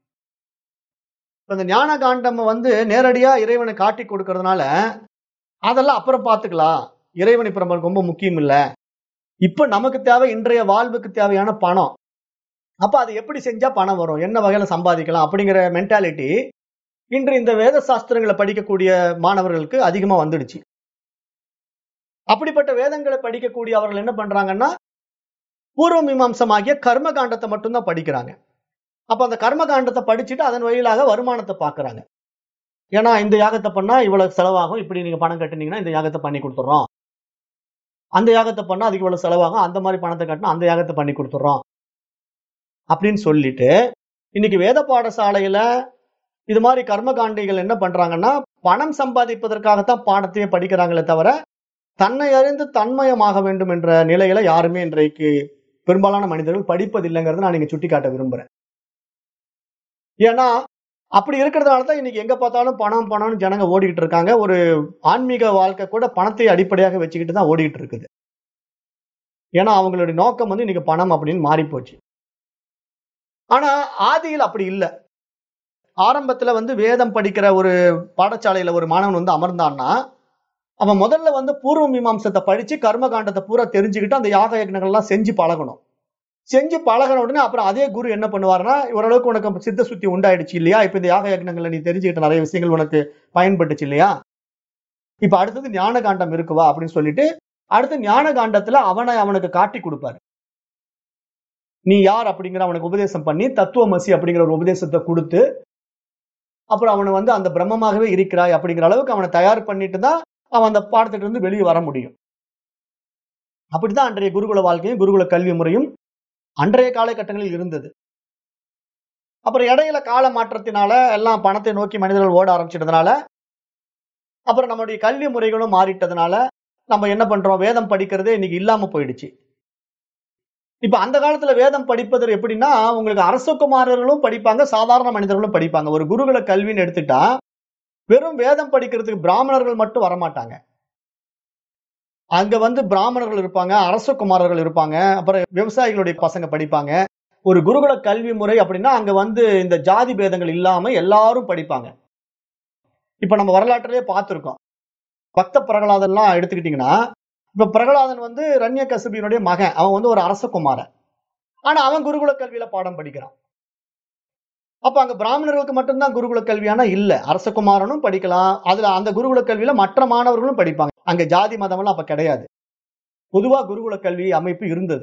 இந்த ஞான காண்டம் வந்து நேரடியா இறைவனை காட்டி கொடுக்கறதுனால அதெல்லாம் அப்புறம் பார்த்துக்கலாம் இறைவன் இப்ப நம்மளுக்கு ரொம்ப முக்கியம் இல்ல இப்ப நமக்கு தேவை இன்றைய வாழ்வுக்கு தேவையான பணம் அப்ப அது எப்படி செஞ்சா பணம் வரும் என்ன வகையில சம்பாதிக்கலாம் அப்படிங்கிற மென்டாலிட்டி இன்று இந்த வேத சாஸ்திரங்களை படிக்கக்கூடிய மாணவர்களுக்கு அதிகமா வந்துடுச்சு அப்படிப்பட்ட வேதங்களை படிக்கக்கூடிய அவர்கள் என்ன பண்றாங்கன்னா பூர்வ மீமாம்சமாகிய கர்ம காண்டத்தை மட்டும்தான் படிக்கிறாங்க அப்ப அந்த கர்ம காண்டத்தை படிச்சுட்டு அதன் வழியிலாக வருமானத்தை பாக்குறாங்க ஏன்னா இந்த யாகத்தை பண்ணா இவ்வளவு செலவாகும் இப்படி நீங்க பணம் கட்டுனீங்கன்னா இந்த யாகத்தை பண்ணி கொடுத்துறோம் அந்த யாகத்தை பண்ணா அதுக்கு இவ்வளவு செலவாகும் அந்த மாதிரி பணத்தை கட்டினா அந்த யாகத்தை பண்ணி கொடுத்துறோம் அப்படின்னு சொல்லிட்டு இன்னைக்கு வேத பாடசாலையில இது மாதிரி கர்மகாண்டிகள் என்ன பண்றாங்கன்னா பணம் சம்பாதிப்பதற்காகத்தான் பாடத்தையே படிக்கிறாங்களே தவிர தன்னை அறிந்து தன்மயமாக வேண்டும் என்ற நிலையில யாருமே இன்றைக்கு பெரும்பாலான மனிதர்கள் படிப்பதில்லைங்கிறத நான் நீங்க சுட்டி காட்ட விரும்புறேன் ஏன்னா அப்படி இருக்கிறதுனால தான் இன்னைக்கு எங்க பார்த்தாலும் பணம் பணம்னு ஜனங்க ஓடிக்கிட்டு இருக்காங்க ஒரு ஆன்மீக வாழ்க்கை கூட பணத்தை அடிப்படையாக வச்சுக்கிட்டு தான் ஓடிக்கிட்டு இருக்குது ஏன்னா அவங்களுடைய நோக்கம் வந்து இன்னைக்கு பணம் அப்படின்னு மாறி போச்சு ஆனா ஆதியில் அப்படி இல்லை ஆரம்பத்துல வந்து வேதம் படிக்கிற ஒரு பாடசாலையில ஒரு மாணவன் வந்து அமர்ந்தான்னா அவன் முதல்ல வந்து பூர்வ மீமாம்சத்தை படிச்சு கர்ம காண்டத்தை பூரா தெரிஞ்சுக்கிட்டு அந்த யாக யக்னங்கள்லாம் செஞ்சு பழகணும் செஞ்சு பழகின உடனே அப்புறம் அதே குரு என்ன பண்ணுவாருன்னா ஓரளவுக்கு உனக்கு சித்த சுத்தி உண்டாயிடுச்சு இல்லையா இப்ப இந்த யாக யக்னங்களை நீ தெரிஞ்சுக்கிட்ட நிறைய விஷயங்கள் உனக்கு பயன்பட்டுச்சு இல்லையா இப்ப அடுத்தது ஞான காண்டம் இருக்குவா அப்படின்னு சொல்லிட்டு அடுத்து ஞான காண்டத்துல அவனை அவனுக்கு காட்டி கொடுப்பாரு நீ யார் அப்படிங்கிற அவனுக்கு உபதேசம் பண்ணி தத்துவமசி அப்படிங்கிற ஒரு உபதேசத்தை கொடுத்து அப்புறம் அவனை வந்து அந்த பிரம்மமாகவே இருக்கிறாய் அப்படிங்கிற அளவுக்கு அவனை தயார் பண்ணிட்டு தான் அவன் அந்த பாடத்திட்ட இருந்து வெளியே வர முடியும் அப்படிதான் அன்றைய குருகுல வாழ்க்கையும் குருகுல கல்வி முறையும் அன்றைய காலகட்டங்களில் இருந்தது அப்புறம் இடையில கால மாற்றத்தினால எல்லாம் பணத்தை நோக்கி மனிதர்கள் ஓட ஆரம்பிச்சிட்டதுனால அப்புறம் நம்மளுடைய கல்வி முறைகளும் மாறிட்டதுனால நம்ம என்ன பண்றோம் வேதம் படிக்கிறதே இன்னைக்கு இல்லாம போயிடுச்சு இப்ப அந்த காலத்துல வேதம் படிப்பது எப்படின்னா உங்களுக்கு அரசகுமாரர்களும் படிப்பாங்க சாதாரண மனிதர்களும் படிப்பாங்க ஒரு குருகுல கல்வின்னு எடுத்துட்டா வெறும் வேதம் படிக்கிறதுக்கு பிராமணர்கள் மட்டும் வரமாட்டாங்க அங்க வந்து பிராமணர்கள் இருப்பாங்க அரசகுமாரர்கள் இருப்பாங்க அப்புறம் விவசாயிகளுடைய பசங்க படிப்பாங்க ஒரு குருகுல கல்வி முறை அப்படின்னா அங்க வந்து இந்த ஜாதி பேதங்கள் இல்லாம எல்லாரும் படிப்பாங்க இப்ப நம்ம வரலாற்றிலே பார்த்திருக்கோம் பக்த பிரகலாதன்லாம் எடுத்துக்கிட்டீங்கன்னா இப்ப பிரகலாதன் வந்து ரண்ய கசுபியினுடைய மகன் அவன் வந்து ஒரு அரசகுமாரன் ஆனா அவன் குருகுல கல்வியில பாடம் படிக்கிறான் அப்ப அங்க பிராமணர்களுக்கு மட்டும்தான் குருகுல கல்வியானா இல்ல அரசகுமாரனும் படிக்கலாம் அதுல அந்த குருகுல கல்வியில மற்ற மாணவர்களும் படிப்பாங்க அங்க ஜாதி மதமெல்லாம் அப்ப கிடையாது பொதுவா குருகுல கல்வி அமைப்பு இருந்தது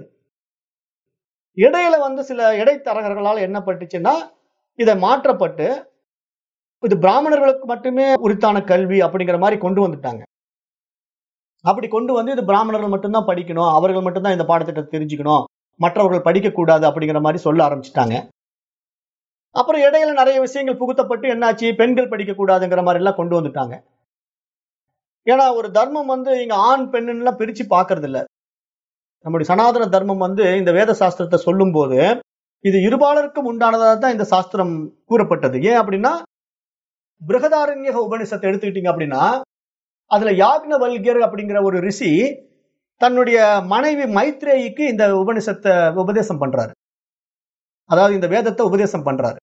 இடையில வந்து சில இடைத்தரகர்களால் என்ன பட்டுச்சுன்னா இதை மாற்றப்பட்டு இது பிராமணர்களுக்கு மட்டுமே உரித்தான கல்வி அப்படிங்கிற மாதிரி கொண்டு வந்துட்டாங்க அப்படி கொண்டு வந்து இது பிராமணர்கள் மட்டும்தான் படிக்கணும் அவர்கள் மட்டும்தான் இந்த பாடத்திட்டத்தை தெரிஞ்சுக்கணும் மற்றவர்கள் படிக்கக்கூடாது அப்படிங்கிற மாதிரி சொல்ல ஆரம்பிச்சிட்டாங்க அப்புறம் இடையில நிறைய விஷயங்கள் புகுத்தப்பட்டு என்னாச்சு பெண்கள் படிக்கக்கூடாதுங்கிற மாதிரி எல்லாம் கொண்டு வந்துட்டாங்க ஏன்னா ஒரு தர்மம் வந்து இங்க ஆண் பெண்ணுன்னு பிரிச்சு பாக்குறது இல்ல நம்முடைய சனாதன தர்மம் வந்து இந்த வேத சாஸ்திரத்தை சொல்லும் போது இது இருபாலருக்கும் உண்டானதா தான் இந்த சாஸ்திரம் கூறப்பட்டது ஏன் அப்படின்னா பிருகதாரண்யக உபனிஷத்தை எடுத்துக்கிட்டீங்க அப்படின்னா அதுல யாக்னவல்கியர் அப்படிங்கிற ஒரு ரிஷி தன்னுடைய மனைவி மைத்ரேயிக்கு இந்த உபனிஷத்தை உபதேசம் பண்றாரு அதாவது இந்த வேதத்தை உபதேசம் பண்றாரு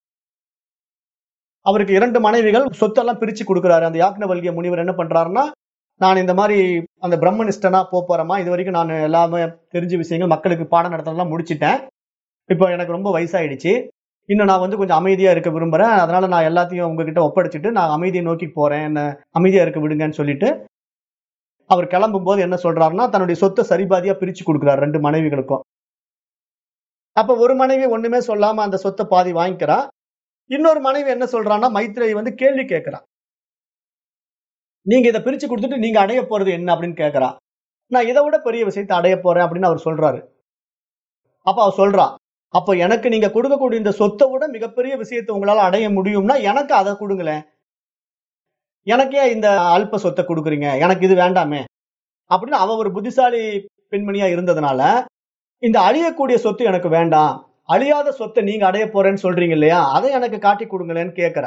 அவருக்கு இரண்டு மனைவிகள் சொத்தெல்லாம் பிரிச்சு கொடுக்குறாரு அந்த யாக்னவல்கிய முனிவர் என்ன பண்றாருன்னா நான் இந்த மாதிரி அந்த பிரம்மனிஷ்டனா போப் போறேமா இது வரைக்கும் நான் எல்லாமே தெரிஞ்ச விஷயங்கள் மக்களுக்கு பாடம் நடத்தலாம் முடிச்சிட்டேன் இப்போ எனக்கு ரொம்ப வயசாயிடுச்சு இன்னும் நான் வந்து கொஞ்சம் அமைதியா இருக்க விரும்புறேன் அதனால நான் எல்லாத்தையும் உங்ககிட்ட ஒப்படைச்சிட்டு நான் அமைதியை நோக்கி போறேன் என்ன அமைதியா இருக்க விடுங்கன்னு சொல்லிட்டு அவர் கிளம்பும் போது என்ன சொல்றாருன்னா தன்னுடைய சொத்தை சரிபாதியா பிரிச்சு கொடுக்குறாரு ரெண்டு மனைவிகளுக்கும் அப்ப ஒரு மனைவி ஒண்ணுமே சொல்லாம அந்த சொத்தை பாதி வாங்கிக்கிறா இன்னொரு மனைவி என்ன சொல்றான்னா மைத்ரேயி வந்து கேள்வி கேட்கிறா நீங்க இதை பிரிச்சு கொடுத்துட்டு நீங்க அடைய போறது என்ன அப்படின்னு கேட்கறா நான் இதை விட பெரிய விஷயத்தை அடைய போறேன் அப்படின்னு அவர் சொல்றாரு அப்ப அவர் சொல்றா அப்ப எனக்கு நீங்க கொடுக்கக்கூடிய இந்த சொத்தை விட மிகப்பெரிய விஷயத்தை உங்களால அடைய முடியும்னா எனக்கு அதை கொடுங்களேன் எனக்கு ஏன் இந்த அல்ப சொத்தை கொடுக்குறீங்க எனக்கு இது வேண்டாமே அப்படின்னு அவ ஒரு புத்திசாலி பெண்மணியா இருந்ததுனால இந்த அழியக்கூடிய சொத்து எனக்கு வேண்டாம் அழியாத சொத்தை நீங்க அடைய போறேன்னு சொல்றீங்க இல்லையா அதை எனக்கு காட்டி கொடுங்களேன்னு கேட்கிறா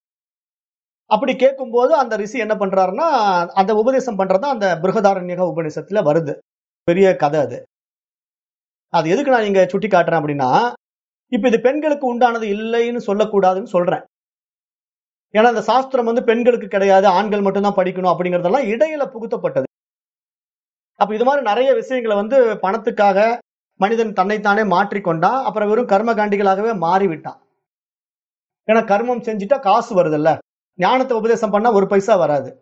அப்படி கேட்கும்போது அந்த ரிஷி என்ன பண்றாருன்னா அந்த உபதேசம் பண்றது அந்த பிருகதாரண்யக உபநிஷத்துல வருது பெரிய கதை அது அது எதுக்கு நான் இங்க சுட்டி காட்டுறேன் அப்படின்னா இப்ப இது பெண்களுக்கு உண்டானது இல்லைன்னு சொல்லக்கூடாதுன்னு சொல்றேன் ஏன்னா அந்த சாஸ்திரம் வந்து பெண்களுக்கு கிடையாது ஆண்கள் மட்டும்தான் படிக்கணும் அப்படிங்கறதெல்லாம் இடையில புகுத்தப்பட்டது அப்ப இது மாதிரி நிறைய விஷயங்களை வந்து பணத்துக்காக மனிதன் தன்னைத்தானே மாற்றிக்கொண்டான் அப்புறம் வெறும் கர்மகாண்டிகளாகவே மாறிவிட்டான் ஏன்னா கர்மம் செஞ்சுட்டா காசு வருதுல்ல ஞானத்தை உபதேசம் பண்ணா ஒரு பைசா வராது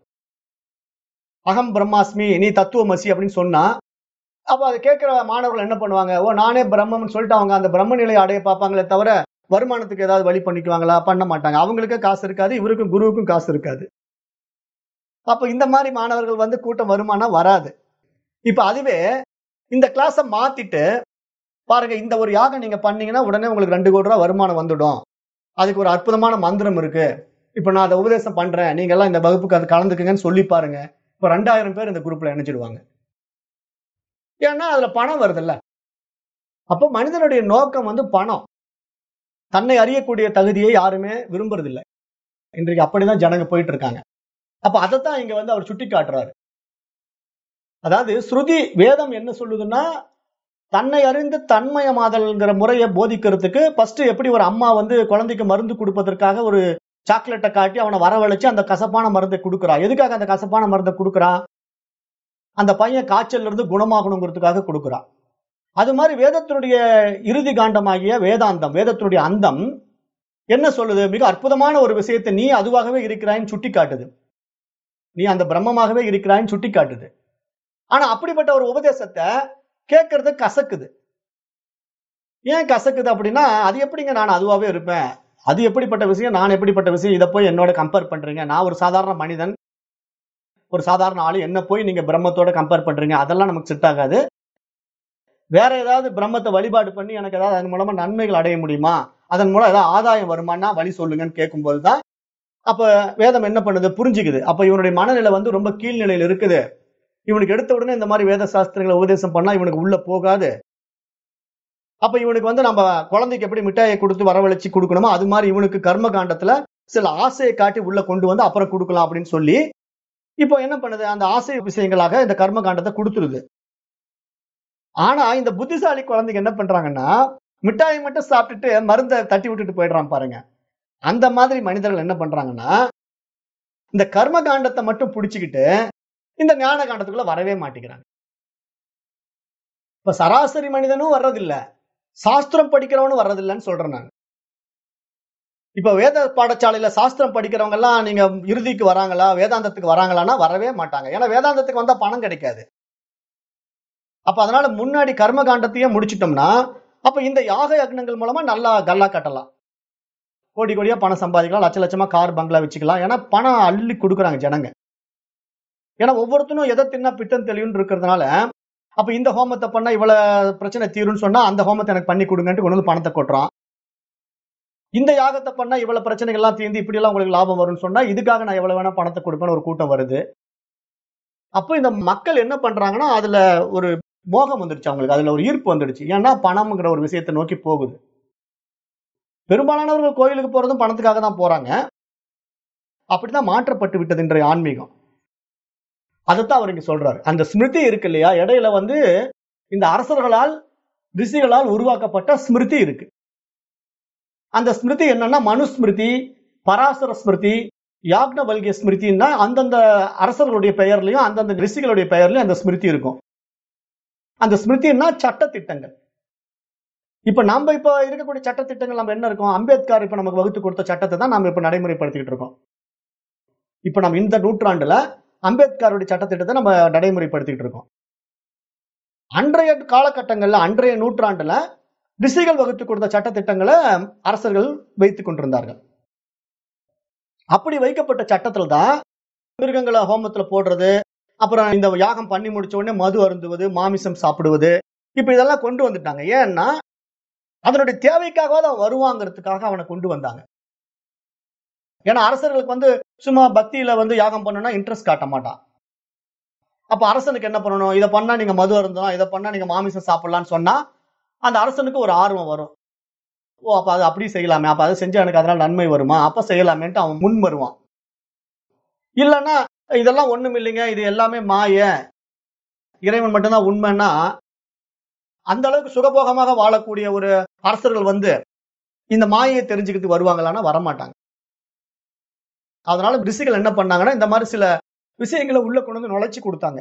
அகம் பிரம்மாஸ்மி நீ தத்துவமசி அப்படின்னு சொன்னா அப்ப அதை கேட்கிற மாணவர்கள் என்ன பண்ணுவாங்க ஓ நானே பிரம்மம்னு சொல்லிட்டு அவங்க அந்த பிரம்ம நிலையை அடைய பார்ப்பாங்களே தவிர வருமானத்துக்கு ஏதாவது வழி பண்ணிக்குவாங்களா பண்ண மாட்டாங்க அவங்களுக்கே காசு இருக்காது இவருக்கும் குருவுக்கும் காசு இருக்காது அப்ப இந்த மாதிரி மாணவர்கள் வந்து கூட்டம் வருமானம் வராது இப்ப அதுவே இந்த கிளாஸை மாத்திட்டு பாருங்க இந்த ஒரு யாகம் நீங்க பண்ணீங்கன்னா உடனே உங்களுக்கு ரெண்டு கோடி ரூபா வருமானம் வந்துடும் அதுக்கு ஒரு அற்புதமான மந்திரம் இருக்கு இப்ப நான் அதை உபதேசம் பண்றேன் நீங்க எல்லாம் இந்த வகுப்புக்கு அது கலந்துக்குங்கன்னு சொல்லி பாருங்க இப்ப ரெண்டாயிரம் பேர் இந்த குரூப்ல இணைச்சிடுவாங்க ஏன்னா அதுல பணம் வருதுல்ல அப்போ மனிதனுடைய நோக்கம் வந்து பணம் தன்னை அறியக்கூடிய தகுதியை யாருமே விரும்புறதில்லை இன்றைக்கு அப்படிதான் ஜனங்க போயிட்டு இருக்காங்க அப்ப அதைத்தான் இங்க வந்து அவர் சுட்டி காட்டுறாரு அதாவது ஸ்ருதி வேதம் என்ன சொல்லுதுன்னா தன்னை அறிந்து தன்மயமாதல்ங்கிற முறையை போதிக்கிறதுக்கு ஃபர்ஸ்ட் எப்படி ஒரு அம்மா வந்து குழந்தைக்கு மருந்து கொடுப்பதற்காக ஒரு சாக்லேட்டை காட்டி அவனை வரவழைச்சு அந்த கசப்பான மருந்தை கொடுக்குறா எதுக்காக அந்த கசப்பான மருந்தை கொடுக்குறா அந்த பையன் காய்ச்சல்ல இருந்து குணமாகணுங்கிறதுக்காக கொடுக்குறா அது மாதிரி வேதத்தினுடைய இறுதி காண்டமாகிய வேதாந்தம் வேதத்தினுடைய அந்தம் என்ன சொல்லுது மிக அற்புதமான ஒரு விஷயத்தை நீ அதுவாகவே இருக்கிறாயின்னு சுட்டி காட்டுது நீ அந்த பிரம்மமாகவே இருக்கிறாயின்னு சுட்டி காட்டுது ஆனா அப்படிப்பட்ட ஒரு உபதேசத்தை கேட்கறது கசக்குது ஏன் கசக்குது அப்படின்னா அது எப்படிங்க நான் அதுவாகவே இருப்பேன் அது எப்படிப்பட்ட விஷயம் நான் எப்படிப்பட்ட விஷயம் இதை போய் என்னோட கம்பேர் பண்றீங்க நான் ஒரு சாதாரண மனிதன் ஒரு சாதாரண ஆளு என்ன போய் நீங்க பிரம்மத்தோட கம்பேர் பண்றீங்க அதெல்லாம் நமக்கு செட் ஆகாது வேற ஏதாவது பிரம்மத்தை வழிபாடு பண்ணி எனக்கு ஏதாவது அதன் மூலமா நன்மைகள் அடைய முடியுமா அதன் மூலம் ஏதாவது ஆதாயம் வருமானா வழி சொல்லுங்கன்னு கேட்கும்போது தான் அப்ப வேதம் என்ன பண்ணுது புரிஞ்சுக்குது அப்ப இவனுடைய மனநிலை வந்து ரொம்ப கீழ்நிலையில் இருக்குது இவனுக்கு எடுத்த உடனே இந்த மாதிரி வேத சாஸ்திரங்களை உபதேசம் பண்ணா இவனுக்கு உள்ள போகாது அப்ப இவனுக்கு வந்து நம்ம குழந்தைக்கு எப்படி மிட்டாயை கொடுத்து வரவழைச்சு கொடுக்கணுமோ அது மாதிரி இவனுக்கு கர்ம காண்டத்துல சில ஆசையை காட்டி உள்ள கொண்டு வந்து அப்புறம் கொடுக்கலாம் அப்படின்னு சொல்லி இப்போ என்ன பண்ணுது அந்த ஆசை விஷயங்களாக இந்த கர்ம காண்டத்தை கொடுத்துருது ஆனா இந்த புத்திசாலி குழந்தைங்க என்ன பண்றாங்கன்னா மிட்டாயை மட்டும் சாப்பிட்டுட்டு மருந்தை தட்டி விட்டுட்டு போயிடுறான் பாருங்க அந்த மாதிரி மனிதர்கள் என்ன பண்றாங்கன்னா இந்த கர்ம காண்டத்தை மட்டும் புடிச்சுக்கிட்டு இந்த ஞான காண்டத்துக்குள்ள வரவே மாட்டேங்கிறாங்க இப்ப சராசரி மனிதனும் வர்றதில்ல சாஸ்திரம் படிக்கிறவனும் வர்றதில்லைன்னு சொல்றேன் நான் இப்ப வேத பாடசாலையில சாஸ்திரம் படிக்கிறவங்க எல்லாம் நீங்க இறுதிக்கு வராங்களா வேதாந்தத்துக்கு வராங்களான்னா வரவே மாட்டாங்க ஏன்னா வேதாந்தத்துக்கு வந்தா பணம் கிடைக்காது அப்ப அதனால முன்னாடி கர்ம காண்டத்தையே முடிச்சிட்டோம்னா அப்ப இந்த யாக யக்னங்கள் மூலமா நல்லா கல்லா கட்டலாம் கோடி கோடியா பணம் சம்பாதிக்கலாம் லட்ச லட்சமா கார் பங்களா வச்சுக்கலாம் ஏன்னா பணம் அள்ளி கொடுக்குறாங்க ஜனங்க ஏன்னா ஒவ்வொருத்தனும் எதை தின்னா பித்தம் தெளிவுன்னு இருக்கிறதுனால அப்ப இந்த ஹோமத்தை பண்ணா இவ்வளவு பிரச்சனை தீரும்னு சொன்னா அந்த ஹோமத்தை எனக்கு பண்ணி கொடுங்கன்ட்டு கொண்டு வந்து பணத்தை கொட்டுறான் இந்த யாகத்தை பண்ணா இவ்வளவு பிரச்சனைகள் எல்லாம் தீர்ந்து இப்படி எல்லாம் உங்களுக்கு லாபம் வரும்னு சொன்னா இதுக்காக நான் எவ்வளவு வேணா பணத்தை கொடுப்பேன்னு ஒரு கூட்டம் வருது அப்போ இந்த மக்கள் என்ன பண்றாங்கன்னா அதுல ஒரு மோகம் வந்துடுச்சு அவங்களுக்கு அதுல ஒரு ஈர்ப்பு வந்துடுச்சு ஏன்னா பணம்ங்கிற ஒரு விஷயத்தை நோக்கி போகுது பெரும்பாலானவர்கள் கோயிலுக்கு போறதும் பணத்துக்காக தான் போறாங்க அப்படிதான் மாற்றப்பட்டு விட்டது இன்றைய ஆன்மீகம் அதைத்தான் அவர் இங்க சொல்றாரு அந்த ஸ்மிருதி இருக்கு இல்லையா இடையில வந்து இந்த அரசர்களால் ரிஷிகளால் உருவாக்கப்பட்ட ஸ்மிருதி இருக்கு அந்த ஸ்மிருதி என்னன்னா மனுஸ்மிருதி பராசர ஸ்மிருதி யாக்னவல்கிய ஸ்மிருதின்னா அந்தந்த அரசர்களுடைய பெயர்லயும் அந்தந்த ரிஷிகளுடைய பெயர்லயும் அந்த ஸ்மிருதி இருக்கும் அந்த ஸ்மிருதின்னா சட்டத்திட்டங்கள் இப்ப நம்ம இப்ப இருக்கக்கூடிய சட்டத்திட்டங்கள் நம்ம என்ன இருக்கோம் அம்பேத்கர் இப்ப நமக்கு வகுத்து கொடுத்த சட்டத்தை தான் நம்ம இப்ப நடைமுறைப்படுத்திக்கிட்டு இருக்கோம் இப்ப நம்ம இந்த நூற்றாண்டுல அம்பேத்கருடைய சட்டத்திட்டத்தை நம்ம நடைமுறைப்படுத்திக்கிட்டு இருக்கோம் அன்றைய காலகட்டங்கள்ல அன்றைய நூற்றாண்டுல ரிஷிகள் வகுத்து கொடுத்த சட்டத்திட்டங்களை அரசர்கள் வைத்துக் கொண்டிருந்தார்கள் அப்படி வைக்கப்பட்ட சட்டத்துல தான் மிருகங்களை ஹோமத்துல போடுறது அப்புறம் இந்த யாகம் பண்ணி முடிச்ச உடனே மது அருந்துவது மாமிசம் சாப்பிடுவது இப்ப இதெல்லாம் கொண்டு வந்துட்டாங்க ஏன்னா அதனுடைய தேவைக்காக அவன் வருவாங்கிறதுக்காக அவனை கொண்டு வந்தாங்க ஏன்னா அரசர்களுக்கு வந்து சும்மா பக்தியில வந்து யாகம் பண்ணணும்னா இன்ட்ரெஸ்ட் காட்ட மாட்டான் அப்ப அரசனுக்கு என்ன பண்ணணும் இதை பண்ணா நீங்க மது அருந்தலாம் இதை பண்ணா நீங்க மாமிசம் சாப்பிடலாம்னு சொன்னா அந்த அரசனுக்கு ஒரு ஆர்வம் வரும் ஓ அப்ப அது அப்படி செய்யலாமே அப்ப அதை செஞ்சா எனக்கு அதனால நன்மை வருமா அப்ப செய்யலாமேன்ட்டு அவன் முன் வருவான் இல்லைன்னா இதெல்லாம் ஒண்ணும் இல்லைங்க இது எல்லாமே மாய இறைவன் மட்டும்தான் உண்மைன்னா அந்த அளவுக்கு சுகபோகமாக வாழக்கூடிய ஒரு அரசர்கள் வந்து இந்த மாயையை தெரிஞ்சுக்கிட்டு வருவாங்களான்னா வரமாட்டாங்க அதனால ரிஷிகள் என்ன பண்ணாங்கன்னா இந்த மாதிரி சில விஷயங்களை உள்ள கொண்டு வந்து நுழைச்சு கொடுத்தாங்க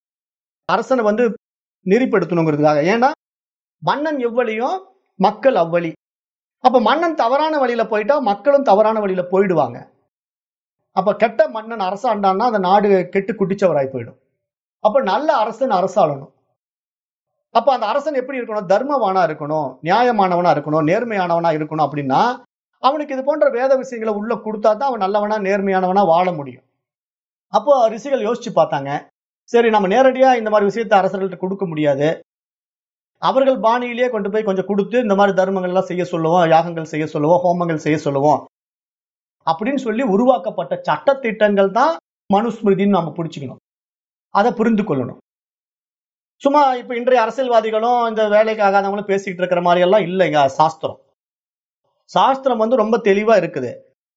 அரசனை வந்து நெறிப்படுத்தணுங்கிறதுக்காக ஏன்னா மன்னன் எவ்வளியும் மக்கள் அவ்வழி அப்ப மன்னன் தவறான வழியில போயிட்டா மக்களும் தவறான வழியில போயிடுவாங்க அப்ப கெட்ட மன்னன் அரசாண்டான்னா அந்த நாடு கெட்டு குட்டிச்சவராய் போயிடும் அப்ப நல்ல அரசன் அரசாளணும் அப்ப அந்த அரசன் எப்படி இருக்கணும் தர்மவானா இருக்கணும் நியாயமானவனா இருக்கணும் நேர்மையானவனா இருக்கணும் அப்படின்னா அவனுக்கு இது போன்ற வேத விஷயங்களை உள்ள கொடுத்தா தான் அவன் நல்லவனா நேர்மையானவனா வாழ முடியும் அப்போ ரிஷிகள் யோசிச்சு பார்த்தாங்க சரி நம்ம நேரடியா இந்த மாதிரி விஷயத்தை அரசர்கள்ட்ட கொடுக்க முடியாது அவர்கள் பாணியிலேயே கொண்டு போய் கொஞ்சம் கொடுத்து இந்த மாதிரி தர்மங்கள் எல்லாம் செய்ய சொல்லுவோம் யாகங்கள் செய்ய சொல்லுவோம் ஹோமங்கள் செய்ய சொல்லுவோம் அப்படின்னு சொல்லி உருவாக்கப்பட்ட சட்டத்திட்டங்கள் தான் மனுஸ்மிருதின்னு நம்ம பிடிச்சிக்கணும் அதை புரிந்து கொள்ளணும் சும்மா இப்ப இன்றைய அரசியல்வாதிகளும் இந்த வேலைக்கு ஆகாதவங்களும் பேசிக்கிட்டு இருக்கிற மாதிரி எல்லாம் இல்லைங்க சாஸ்திரம் சாஸ்திரம் வந்து ரொம்ப தெளிவா இருக்குது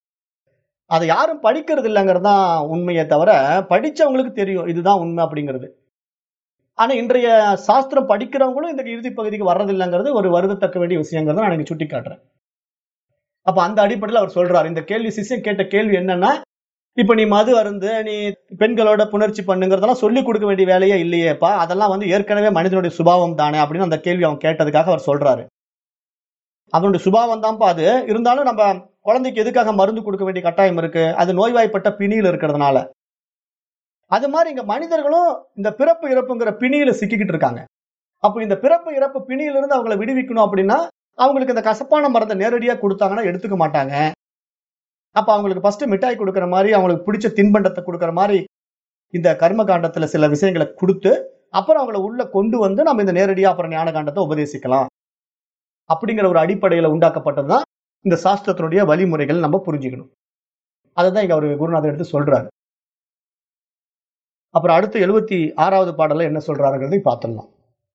அதை யாரும் படிக்கிறது இல்லைங்கிறது தான் உண்மையை தவிர படிச்சவங்களுக்கு தெரியும் இதுதான் உண்மை அப்படிங்கிறது ஆனா இன்றைய சாஸ்திரம் படிக்கிறவங்களும் இந்த இறுதி பகுதிக்கு வர்றதில்லைங்கிறது ஒரு வருதத்தக்க வேண்டிய விஷயங்கிறத நான் இங்க சுட்டி காட்டுறேன் அப்ப அந்த அடிப்படையில் அவர் சொல்றாரு இந்த கேள்வி சிஷ்யம் கேட்ட கேள்வி என்னன்னா இப்ப நீ மது அருந்து நீ பெண்களோட புணர்ச்சி பண்ணுங்கிறதெல்லாம் சொல்லி கொடுக்க வேண்டிய வேலையே இல்லையேப்பா அதெல்லாம் வந்து ஏற்கனவே மனிதனுடைய சுபாவம் தானே அப்படின்னு அந்த கேள்வி அவன் கேட்டதுக்காக அவர் சொல்றாரு அவனுடைய சுபாவம் தான்ப்பா அது இருந்தாலும் நம்ம குழந்தைக்கு எதுக்காக மருந்து கொடுக்க வேண்டிய கட்டாயம் இருக்கு அது நோய்வாய்ப்பட்ட பிணியில் இருக்கிறதுனால அது மாதிரி இங்க மனிதர்களும் இந்த பிறப்பு இறப்புங்கிற பிணியில சிக்கிக்கிட்டு இருக்காங்க அப்போ இந்த பிறப்பு இறப்பு பிணியிலிருந்து அவங்களை விடுவிக்கணும் அப்படின்னா அவங்களுக்கு இந்த கசப்பான மருந்தை நேரடியா கொடுத்தாங்கன்னா எடுத்துக்க மாட்டாங்க அப்ப அவங்களுக்கு ஃபர்ஸ்ட் மிட்டாய் கொடுக்குற மாதிரி அவங்களுக்கு பிடிச்ச தின்பண்டத்தை கொடுக்குற மாதிரி இந்த கர்ம காண்டத்துல சில விஷயங்களை கொடுத்து அப்புறம் அவங்கள உள்ள கொண்டு வந்து நம்ம இந்த நேரடியா அப்புறம் ஞான காண்டத்தை உபதேசிக்கலாம் அப்படிங்கிற ஒரு அடிப்படையில உண்டாக்கப்பட்டதுதான் இந்த சாஸ்திரத்தினுடைய வழிமுறைகள் நம்ம புரிஞ்சுக்கணும் அதை தான் இங்க அவர் குருநாதர் எடுத்து சொல்றாரு அப்புறம் அடுத்து எழுபத்தி ஆறாவது பாடல்ல என்ன சொல்றாருங்கிறதை பார்த்துடலாம்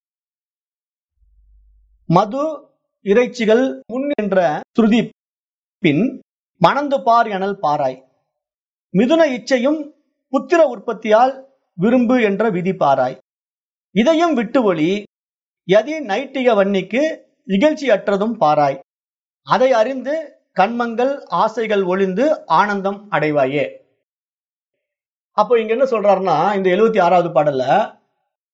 மது இறைச்சிகள் முன் என்ற ஸ்ருதி பின் மணந்து பார் எனல் பாராய் மிதுன இச்சையும் புத்திர உற்பத்தியால் விரும்பு என்ற விதி பாராய் இதையும் விட்டு ஒளி யதி நைட்டிக வன்னிக்கு இகழ்ச்சி அற்றதும் பாராய் அதை அறிந்து கண்மங்கள் ஆசைகள் ஒளிந்து ஆனந்தம் அடைவாயே அப்போ இங்க என்ன சொல்றாருன்னா இந்த எழுபத்தி ஆறாவது பாடல்ல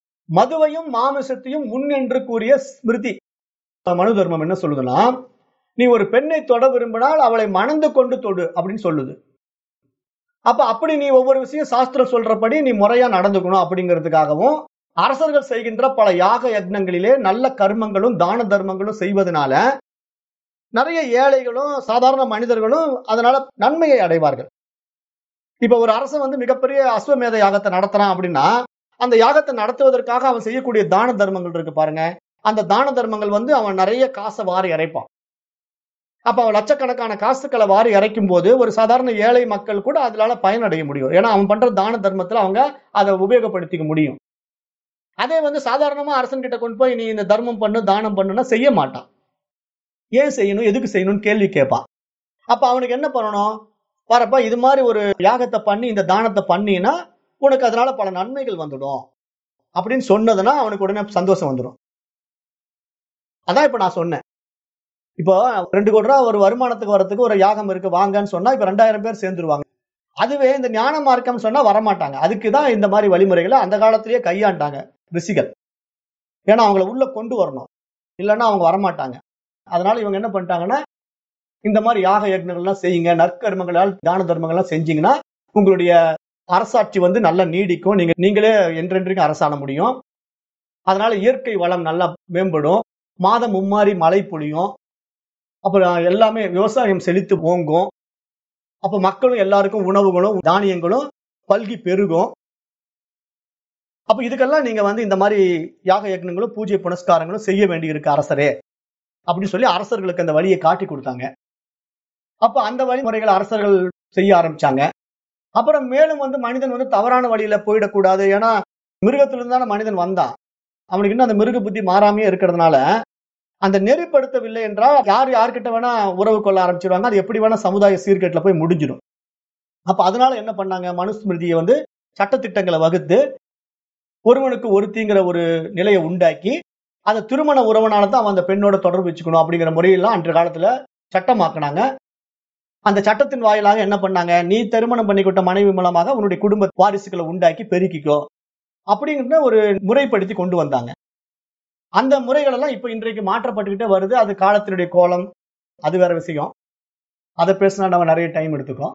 மதுவையும் மாமிசத்தையும் முன் என்று கூறிய ஸ்மிருதி மனு தர்மம் என்ன சொல்லுதுன்னா நீ ஒரு பெண்ணை தொட விரும்பினால் அவளை மணந்து கொண்டு தொடு அப்படின்னு சொல்லுது அப்ப அப்படி நீ ஒவ்வொரு விஷயம் சாஸ்திரம் சொல்றபடி நீ முறையா நடந்துக்கணும் அப்படிங்கிறதுக்காகவும் அரசர்கள் செய்கின்ற பல யாக யக்னங்களிலே நல்ல கர்மங்களும் தான தர்மங்களும் செய்வதனால நிறைய ஏழைகளும் சாதாரண மனிதர்களும் அதனால நன்மையை அடைவார்கள் இப்ப ஒரு அரசன் வந்து மிகப்பெரிய அஸ்வமேத யாகத்தை நடத்துறான் அப்படின்னா அந்த யாகத்தை நடத்துவதற்காக அவன் செய்யக்கூடிய தான தர்மங்கள் இருக்கு பாருங்க அந்த தான தர்மங்கள் வந்து அவன் நிறைய காசை வாரி இறைப்பான் அப்ப அவன் லட்சக்கணக்கான காசுக்களை வாரி இறைக்கும் போது ஒரு சாதாரண ஏழை மக்கள் கூட அதனால பயனடைய முடியும் ஏன்னா அவன் பண்ற தான தர்மத்துல அவங்க அதை உபயோகப்படுத்திக்க முடியும் அதே வந்து சாதாரணமா அரசன் கிட்ட கொண்டு போய் நீ இந்த தர்மம் பண்ணு தானம் பண்ணுன்னா செய்ய மாட்டான் ஏன் செய்யணும் எதுக்கு செய்யணும்னு கேள்வி கேட்பான் அப்ப அவனுக்கு என்ன பண்ணணும் வரப்ப இது மாதிரி ஒரு யாகத்தை பண்ணி இந்த தானத்தை பண்ணினா உனக்கு அதனால பல நன்மைகள் வந்துடும் அப்படின்னு சொன்னதுன்னா அவனுக்கு உடனே சந்தோஷம் வந்துடும் அதான் இப்ப நான் சொன்னேன் இப்போ ரெண்டு கோடி ரூபா ஒரு வருமானத்துக்கு வரதுக்கு ஒரு யாகம் இருக்கு வாங்கன்னு சொன்னா இப்ப ரெண்டாயிரம் பேர் சேர்ந்துருவாங்க அதுவே இந்த ஞான மார்க்கம் சொன்னா வரமாட்டாங்க அதுக்கு தான் இந்த மாதிரி வழிமுறைகளை அந்த காலத்திலேயே கையாண்டாங்க ரிஷிகள் ஏன்னா அவங்கள உள்ள கொண்டு வரணும் இல்லைன்னா அவங்க வரமாட்டாங்க அதனால இவங்க என்ன பண்ணிட்டாங்கன்னா இந்த மாதிரி யாக யக்னங்கள்லாம் செய்யுங்க நற்கர்மங்களால் தான தர்மங்கள்லாம் செஞ்சீங்கன்னா உங்களுடைய அரசாட்சி வந்து நல்லா நீடிக்கும் நீங்க நீங்களே என்றென்றைக்கும் அரசாண முடியும் அதனால இயற்கை வளம் நல்லா மேம்படும் மாதம் மும்மாறி மழை பொழியும் அப்புறம் எல்லாமே விவசாயம் செழித்து ஓங்கும் அப்ப மக்களும் எல்லாருக்கும் உணவுகளும் தானியங்களும் பல்கி பெருகும் அப்ப இதுக்கெல்லாம் நீங்க வந்து இந்த மாதிரி யாக யக்னங்களும் பூஜை புனஸ்காரங்களும் செய்ய வேண்டி இருக்கு அரசரே அப்படின்னு சொல்லி அரசர்களுக்கு அந்த வழியை காட்டி கொடுத்தாங்க அப்ப அந்த வழிமுறைகளை அரசர்கள் செய்ய ஆரம்பிச்சாங்க அப்புறம் மேலும் வந்து மனிதன் வந்து தவறான வழியில போயிடக்கூடாது ஏன்னா மிருகத்திலிருந்து தானே மனிதன் வந்தான் அவனுக்கு இன்னும் அந்த மிருக புத்தி மாறாமையே இருக்கிறதுனால அந்த நெறிப்படுத்தவில்லை என்றால் யார் யார்கிட்ட வேணா உறவு கொள்ள ஆரம்பிச்சிருவாங்க அது எப்படி வேணா சமுதாய சீர்கேட்டில் போய் முடிஞ்சிடும் அப்ப அதனால என்ன பண்ணாங்க மனுஸ்மிருதியை வந்து சட்டத்திட்டங்களை வகுத்து ஒருவனுக்கு ஒருத்திங்கிற ஒரு நிலையை உண்டாக்கி அந்த திருமண உறவனால தான் அவன் அந்த பெண்ணோட தொடர்பு வச்சுக்கணும் அப்படிங்கிற முறையெல்லாம் அன்று காலத்துல சட்டமாக்குனாங்க அந்த சட்டத்தின் வாயிலாக என்ன பண்ணாங்க நீ திருமணம் பண்ணிக்கிட்ட மனைவி மூலமாக உன்னுடைய குடும்ப வாரிசுகளை உண்டாக்கி பெருக்கிக்கோ அப்படிங்கிற ஒரு முறைப்படுத்தி கொண்டு வந்தாங்க அந்த முறைகள் எல்லாம் இப்ப இன்றைக்கு மாற்றப்பட்டுக்கிட்டே வருது அது காலத்தினுடைய கோலம் அது வேற விஷயம் அதை பேசினா நம்ம நிறைய டைம் எடுத்துக்கோம்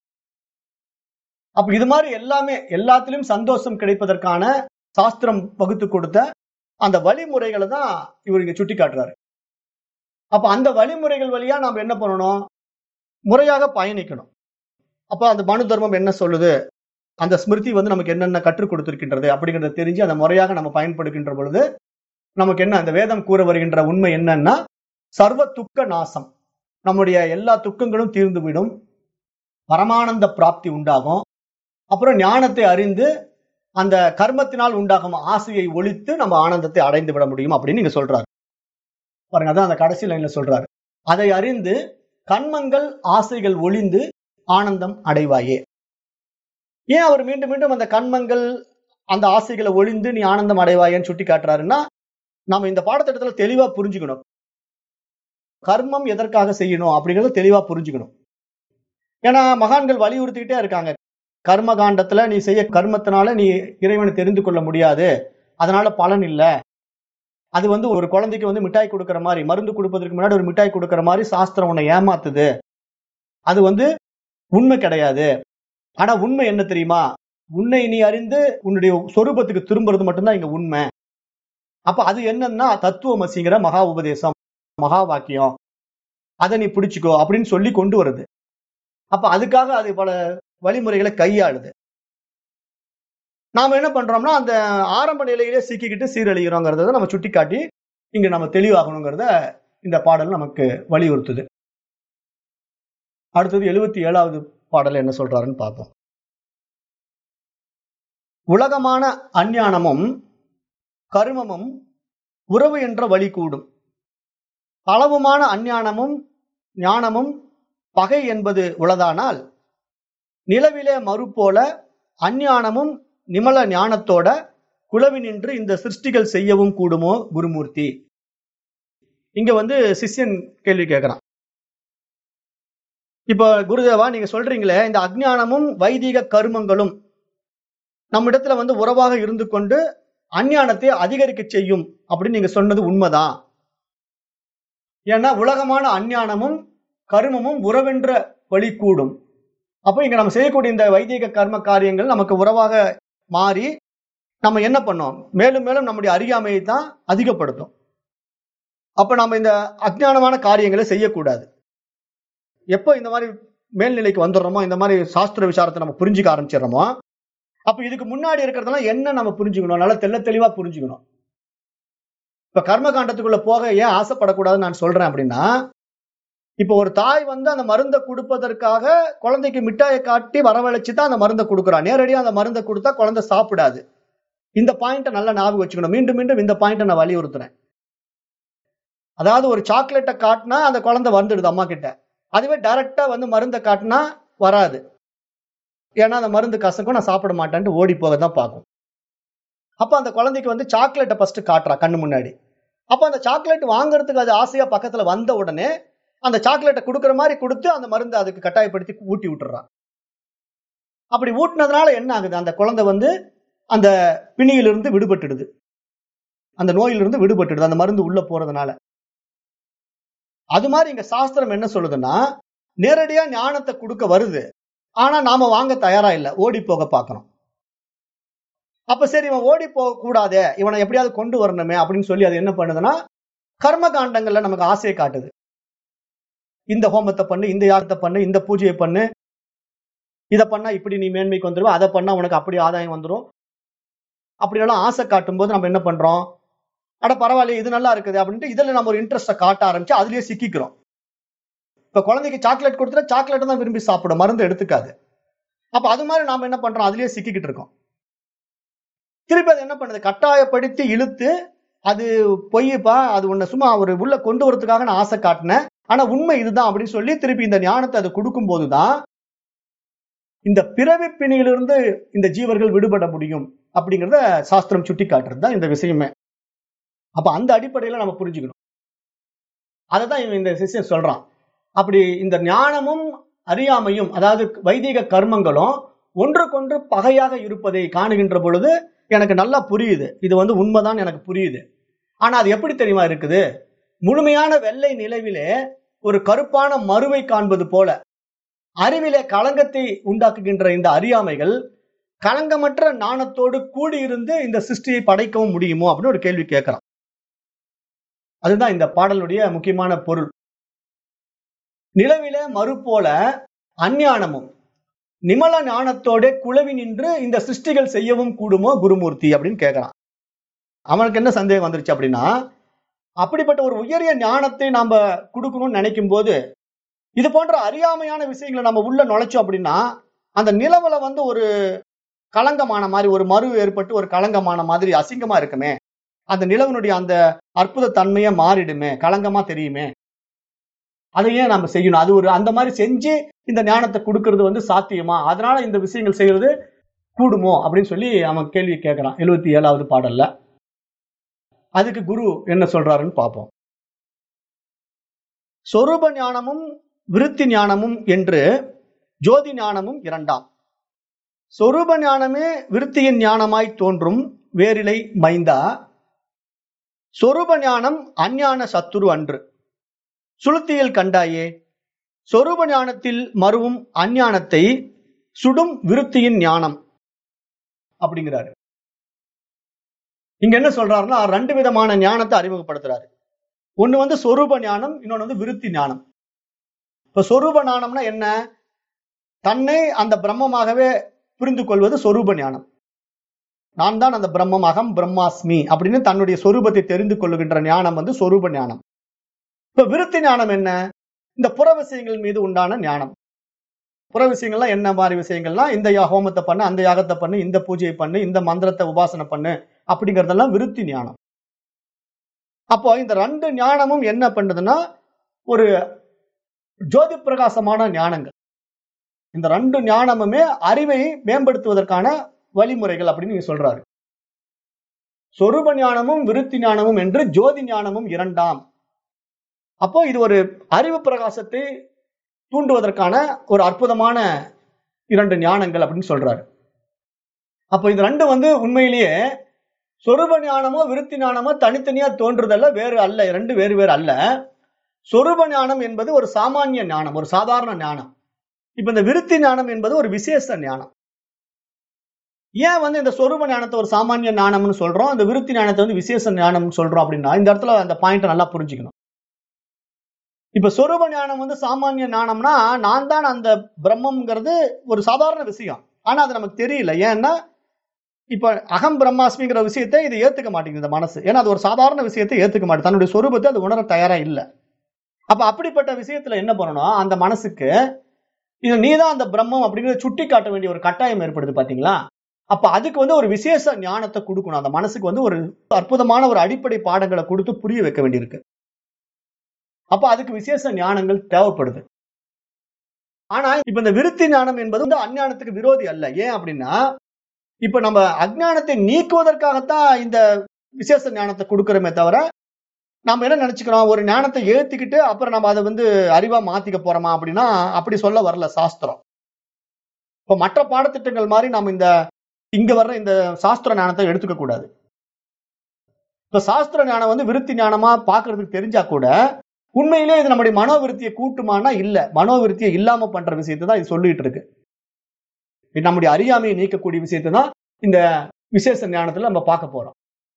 அப்ப இது மாதிரி எல்லாமே எல்லாத்திலும் சந்தோஷம் கிடைப்பதற்கான சாஸ்திரம் வகுத்து கொடுத்த அந்த வழிமுறைகளை தான் இவர் இங்க சுட்டி காட்டுறாரு அப்ப அந்த வழிமுறைகள் வழியா நாம என்ன பண்ணணும் முறையாக பயணிக்கணும் அப்ப அந்த மனு தர்மம் என்ன சொல்லுது அந்த ஸ்மிருதி வந்து நமக்கு என்னென்ன கற்றுக் கொடுத்திருக்கின்றது அப்படிங்கறத தெரிஞ்சு அந்த முறையாக நம்ம பயன்படுகின்ற பொழுது நமக்கு என்ன அந்த வேதம் கூற வருகின்ற உண்மை என்னன்னா சர்வ துக்க நாசம் நம்முடைய எல்லா துக்கங்களும் தீர்ந்துவிடும் பரமானந்த பிராப்தி உண்டாகும் அப்புறம் ஞானத்தை அறிந்து அந்த கர்மத்தினால் உண்டாகும் ஆசையை ஒழித்து நம்ம ஆனந்தத்தை அடைந்து விட முடியும் அப்படின்னு நீங்க சொல்றாரு பாருங்க அதான் அந்த கடைசி லைன்ல சொல்றாரு அதை அறிந்து கண்மங்கள் ஆசைகள் ஒளிந்து ஆனந்தம் அடைவாயே ஏன் அவர் மீண்டும் மீண்டும் அந்த கண்மங்கள் அந்த ஆசைகளை ஒளிந்து நீ ஆனந்தம் அடைவாயேன்னு சுட்டி காட்டுறாருன்னா நம்ம இந்த பாடத்திட்டத்துல தெளிவா புரிஞ்சுக்கணும் கர்மம் எதற்காக செய்யணும் அப்படிங்கறத தெளிவா புரிஞ்சுக்கணும் ஏன்னா மகான்கள் வலியுறுத்திக்கிட்டே இருக்காங்க கர்ம காண்டத்துல நீ செய்ய கர்மத்தினால நீ இறைவனை தெரிந்து கொள்ள முடியாது அதனால பலன் இல்ல அது வந்து ஒரு குழந்தைக்கு வந்து மிட்டாய் கொடுக்கற மாதிரி மருந்து கொடுப்பதற்கு முன்னாடி ஒரு மிட்டாய் கொடுக்கற மாதிரி சாஸ்திரம் உன்னை ஏமாத்துது அது வந்து உண்மை கிடையாது ஆனா உண்மை என்ன தெரியுமா உன்னை நீ அறிந்து உன்னுடைய சொரூபத்துக்கு திரும்புறது மட்டும்தான் இங்க உண்மை அப்ப அது என்னன்னா தத்துவமசிங்கிற மகா உபதேசம் மகா வாக்கியம் அதை நீ பிடிச்சுக்கோ அப்படின்னு சொல்லி கொண்டு வருது அப்ப அதுக்காக அது பல வழிமுறைகளை கையாளுது நாம என்ன பண்றோம்னா அந்த ஆரம்ப நிலையிலே சிக்கிக்கிட்டு சீரழிகிறோங்கிறத நம்ம சுட்டிக்காட்டி இங்க நம்ம தெளிவாகணுங்கிறத இந்த பாடல் நமக்கு வலியுறுத்துது அடுத்தது எழுபத்தி ஏழாவது பாடல் என்ன சொல்றாருன்னு பார்ப்போம் உலகமான அஞ்ஞானமும் கருமமும் உறவு என்ற வழி கூடும் அளவுமான அஞ்ஞானமும் ஞானமும் பகை என்பது உளதானால் நிலவிலே மறுபோல அஞ்ஞானமும் நிமல ஞானத்தோட குலவி நின்று இந்த சிருஷ்டிகள் செய்யவும் கூடுமோ குருமூர்த்தி இங்க வந்து சிஷ்யன் கேள்வி கேட்கிறான் இப்ப குருதேவா நீங்க சொல்றீங்களே இந்த அஜ்ஞானமும் வைதிக கருமங்களும் நம்மிடத்துல வந்து உறவாக இருந்து கொண்டு அஞ்ஞானத்தை அதிகரிக்க செய்யும் அப்படின்னு நீங்க சொன்னது உண்மைதான் ஏன்னா உலகமான அஞ்ஞானமும் கருமமும் உறவென்ற வழி கூடும் அப்போ இங்க நம்ம செய்யக்கூடிய இந்த வைதிக கர்ம காரியங்கள் நமக்கு உறவாக மாறி நம்ம என்ன பண்ணோம் மேலும் மேலும் நம்முடைய அறியாமையை தான் அதிகப்படுத்தும் அப்ப நம்ம இந்த அஜ்ஞானமான காரியங்களை செய்யக்கூடாது எப்போ இந்த மாதிரி மேல்நிலைக்கு வந்துடுறோமோ இந்த மாதிரி சாஸ்திர விசாரத்தை நம்ம புரிஞ்சுக்க ஆரம்பிச்சிடுறோமோ அப்ப இதுக்கு முன்னாடி இருக்கிறதெல்லாம் என்ன நம்ம புரிஞ்சுக்கணும் நல்லா தெள்ள தெளிவா புரிஞ்சுக்கணும் இப்ப கர்ம காண்டத்துக்குள்ள போக ஏன் ஆசைப்படக்கூடாதுன்னு நான் சொல்றேன் அப்படின்னா இப்ப ஒரு தாய் வந்து அந்த மருந்தை கொடுப்பதற்காக குழந்தைக்கு மிட்டாயை காட்டி வரவழைச்சு தான் அந்த மருந்தை கொடுக்குறா நேரடியா அந்த மருந்தை கொடுத்தா குழந்தை சாப்பிடாது இந்த பாயிண்ட்டை நல்லா ஞாபகம் வச்சுக்கணும் மீண்டும் மீண்டும் இந்த பாயிண்ட்டை நான் வலியுறுத்துறேன் அதாவது ஒரு சாக்லேட்டை காட்டினா அந்த குழந்தை வந்துடுது அம்மா கிட்ட அதுவே டைரக்டா வந்து மருந்தை காட்டினா வராது ஏன்னா அந்த மருந்து கசக்கும் நான் சாப்பிட மாட்டேன்ட்டு ஓடி போக தான் பார்க்கும் அப்ப அந்த குழந்தைக்கு வந்து சாக்லேட்டை ஃபர்ஸ்ட் காட்டுறா கண்ணு முன்னாடி அப்ப அந்த சாக்லேட் வாங்குறதுக்கு அது ஆசையா பக்கத்துல வந்த உடனே அந்த சாக்லேட்டை கொடுக்குற மாதிரி கொடுத்து அந்த மருந்தை அதுக்கு கட்டாயப்படுத்தி ஊட்டி விட்டுறான் அப்படி ஊட்டினதுனால என்ன ஆகுது அந்த குழந்தை வந்து அந்த பிணியிலிருந்து விடுபட்டுடுது அந்த நோயிலிருந்து விடுபட்டுடுது அந்த மருந்து உள்ள போறதுனால அது மாதிரி இங்க சாஸ்திரம் என்ன சொல்லுதுன்னா நேரடியா ஞானத்தை கொடுக்க வருது ஆனா நாம வாங்க தயாரா இல்ல ஓடி போக பார்க்கணும் அப்ப சரி இவன் ஓடி போக கூடாதே இவனை எப்படியாவது கொண்டு வரணுமே அப்படின்னு சொல்லி அது என்ன பண்ணுதுன்னா கர்ம காண்டங்கள்ல நமக்கு ஆசையை காட்டுது இந்த ஹோமத்தை பண்ணு இந்த யாகத்தை பண்ணு இந்த பூஜையை பண்ணு இதை பண்ணா இப்படி நீ மேன்மைக்கு வந்துருவ அதை பண்ணா உனக்கு அப்படி ஆதாயம் வந்துடும் அப்படியெல்லாம் ஆசை காட்டும் போது நம்ம என்ன பண்றோம் அட பரவாயில்ல இது நல்லா இருக்குது அப்படின்ட்டு இதுல நம்ம ஒரு இன்ட்ரெஸ்ட்டை காட்ட ஆரம்பிச்சு அதுலயே சிக்கிக்கிறோம் இப்ப குழந்தைக்கு சாக்லேட் கொடுத்துட்டா சாக்லேட் தான் விரும்பி சாப்பிடும் மருந்து எடுத்துக்காது அப்ப அது மாதிரி நாம என்ன பண்றோம் அதுலயே சிக்கிக்கிட்டு இருக்கோம் திருப்பி அது என்ன பண்ணுது கட்டாயப்படுத்தி இழுத்து அது பொய்யப்பா அது உன்னை சும்மா ஒரு உள்ள கொண்டு வரதுக்காக நான் ஆசை காட்டினேன் ஆனா உண்மை இதுதான் அப்படின்னு சொல்லி திருப்பி இந்த ஞானத்தை அது கொடுக்கும் போதுதான் இந்த பிறவி பிணியிலிருந்து இந்த ஜீவர்கள் விடுபட முடியும் அப்படிங்கிறத சாஸ்திரம் சுட்டி காட்டுறது தான் இந்த விஷயமே அப்ப அந்த அடிப்படையில நம்ம புரிஞ்சுக்கணும் அதை தான் இவன் இந்த சிஷ்யன் சொல்றான் அப்படி இந்த ஞானமும் அறியாமையும் அதாவது வைதிக கர்மங்களும் ஒன்றுக்கொன்று பகையாக இருப்பதை காணுகின்ற பொழுது எனக்கு நல்லா புரியுது இது வந்து உண்மைதான் எனக்கு புரியுது ஆனா அது எப்படி தெரியுமா இருக்குது முழுமையான வெள்ளை நிலவிலே ஒரு கருப்பான மறுவை காண்பது போல அறிவிலே களங்கத்தை உண்டாக்குகின்ற இந்த அறியாமைகள் களங்கமற்ற நாணத்தோடு கூடியிருந்து இந்த சிருஷ்டியை படைக்கவும் முடியுமோ அப்படின்னு ஒரு கேள்வி கேட்கிறான் அதுதான் இந்த பாடலுடைய முக்கியமான பொருள் நிலவிலே மறு போல அஞ்ஞானமும் நிமல ஞானத்தோட குழவி நின்று இந்த சிருஷ்டிகள் செய்யவும் கூடுமோ குருமூர்த்தி அப்படின்னு கேட்கிறான் அவனுக்கு என்ன சந்தேகம் வந்துருச்சு அப்படின்னா அப்படிப்பட்ட ஒரு உயரிய ஞானத்தை நாம கொடுக்கணும்னு நினைக்கும் போது இது போன்ற அறியாமையான விஷயங்களை நம்ம உள்ள நுழைச்சோம் அப்படின்னா அந்த நிலவுல வந்து ஒரு களங்கமான மாதிரி ஒரு மறு ஏற்பட்டு ஒரு களங்கமான மாதிரி அசிங்கமா இருக்குமே அந்த நிலவனுடைய அந்த அற்புத தன்மையை மாறிடுமே களங்கமா தெரியுமே அதை ஏன் நம்ம செய்யணும் அது ஒரு அந்த மாதிரி செஞ்சு இந்த ஞானத்தை கொடுக்கறது வந்து சாத்தியமா அதனால இந்த விஷயங்கள் செய்யறது கூடுமோ அப்படின்னு சொல்லி அவன் கேள்வி கேட்கறான் எழுபத்தி ஏழாவது பாடல்ல அதுக்கு குரு என்ன சொல்றாருன்னு பார்ப்போம் சொரூப ஞானமும் விருத்தி ஞானமும் என்று ஜோதி ஞானமும் இரண்டாம் சொரூப ஞானமே விருத்தியின் ஞானமாய் தோன்றும் வேரிலை மைந்தா சொரூப ஞானம் அஞ்ஞான சத்துரு அன்று சுளுத்தியில் கண்டாயே சொரூப ஞானத்தில் மறுவும் அஞ்ஞானத்தை சுடும் விருத்தியின் ஞானம் அப்படிங்கிறாரு இங்க என்ன சொல்றாருன்னா ரெண்டு விதமான ஞானத்தை அறிமுகப்படுத்துறாரு ஒண்ணு வந்து சொரூப ஞானம் இன்னொன்னு வந்து விருத்தி ஞானம் இப்ப சொரூப ஞானம்னா என்ன தன்னை அந்த பிரம்மமாகவே புரிந்து கொள்வது சொரூப ஞானம் நான் தான் அந்த பிரம்மம் அகம் பிரம்மாஸ்மி அப்படின்னு தன்னுடைய சொரூபத்தை தெரிந்து கொள்ளுகின்ற ஞானம் வந்து சொரூப ஞானம் இப்ப விருத்தி ஞானம் என்ன இந்த புற விஷயங்கள் மீது உண்டான ஞானம் புற விஷயங்கள்லாம் என்ன மாதிரி விஷயங்கள்லாம் இந்த யா- ஹோமத்தை பண்ணு அந்த யாகத்தை பண்ணு இந்த பூஜையை பண்ணு இந்த மந்திரத்தை உபாசனை பண்ணு அப்படிங்கறதெல்லாம் விருத்தி ஞானம் அப்போ இந்த ரெண்டு ஞானமும் என்ன பண்ணுதுன்னா ஒரு ஜோதி பிரகாசமான ஞானங்கள் இந்த ரெண்டு ஞானமுமே அறிவை மேம்படுத்துவதற்கான வழிமுறைகள் அப்படின்னு நீங்க சொல்றாரு சொரூப ஞானமும் விருத்தி ஞானமும் என்று ஜோதி ஞானமும் இரண்டாம் அப்போ இது ஒரு அறிவு பிரகாசத்தை தூண்டுவதற்கான ஒரு அற்புதமான இரண்டு ஞானங்கள் அப்படின்னு சொல்றாரு அப்போ இது ரெண்டு வந்து உண்மையிலேயே சொரூப ஞானமோ விருத்தி ஞானமோ தனித்தனியா தோன்றுதல்ல வேறு அல்ல ரெண்டு வேறு வேறு அல்ல சொரூப ஞானம் என்பது ஒரு சாமானிய ஞானம் ஒரு சாதாரண ஞானம் இப்ப இந்த விருத்தி ஞானம் என்பது ஒரு விசேஷ ஞானம் ஏன் வந்து இந்த சொரூப ஞானத்தை ஒரு சாமானிய ஞானம்னு சொல்றோம் அந்த விருத்தி ஞானத்தை வந்து விசேஷ ஞானம்னு சொல்றோம் அப்படின்னா இந்த இடத்துல அந்த பாயிண்ட் நல்லா புரிஞ்சுக்கணும் இப்ப சொரூப ஞானம் வந்து சாமானிய ஞானம்னா நான் தான் அந்த பிரம்மம்ங்கிறது ஒரு சாதாரண விஷயம் ஆனா அது நமக்கு தெரியல ஏன்னா இப்ப அகம் பிரம்மாஸ்மிங்கிற விஷயத்தை இது ஏத்துக்க மாட்டேங்குது இந்த மனசு ஏன்னா அது ஒரு சாதாரண விஷயத்தை ஏத்துக்க மாட்டேங்குது தன்னுடைய சொரூபத்தை அது உணர தயாரா இல்ல அப்ப அப்படிப்பட்ட விஷயத்துல என்ன பண்ணணும் அந்த மனசுக்கு இது நீதான் அந்த பிரம்மம் அப்படிங்கறத சுட்டி காட்ட வேண்டிய ஒரு கட்டாயம் ஏற்படுது பாத்தீங்களா அப்ப அதுக்கு வந்து ஒரு விசேஷ ஞானத்தை கொடுக்கணும் அந்த மனசுக்கு வந்து ஒரு அற்புதமான ஒரு அடிப்படை பாடங்களை கொடுத்து புரிய வைக்க வேண்டியிருக்கு அப்ப அதுக்கு விசேஷ ஞானங்கள் தேவைப்படுது ஆனா இப்ப இந்த விருத்தி ஞானம் என்பது வந்து அஞ்ஞானத்துக்கு விரோதி அல்ல ஏன் அப்படின்னா இப்ப நம்ம அஜ்ஞானத்தை நீக்குவதற்காகத்தான் இந்த விசேஷ ஞானத்தை கொடுக்கிறோமே தவிர நம்ம என்ன நினைச்சுக்கிறோம் ஒரு ஞானத்தை ஏத்திக்கிட்டு அப்புறம் நம்ம அதை வந்து அறிவா மாத்திக்க போறோமா அப்படின்னா அப்படி சொல்ல வரல சாஸ்திரம் இப்ப மற்ற பாடத்திட்டங்கள் மாதிரி நம்ம இந்த இங்க வர்ற இந்த சாஸ்திர ஞானத்தை எடுத்துக்க கூடாது இப்ப சாஸ்திர ஞானம் வந்து விருத்தி ஞானமா பாக்குறதுக்கு தெரிஞ்சா கூட உண்மையிலே இது நம்முடைய மனோவிருத்தியை கூட்டுமானா இல்ல மனோவிருத்தியை இல்லாம பண்ற விஷயத்தை தான் இது சொல்லிட்டு இருக்கு இது நம்முடைய அறியாமையை நீக்கக்கூடிய விஷயத்தை தான் இந்த விசேஷ ஞானத்துல நம்ம பார்க்க போறோம்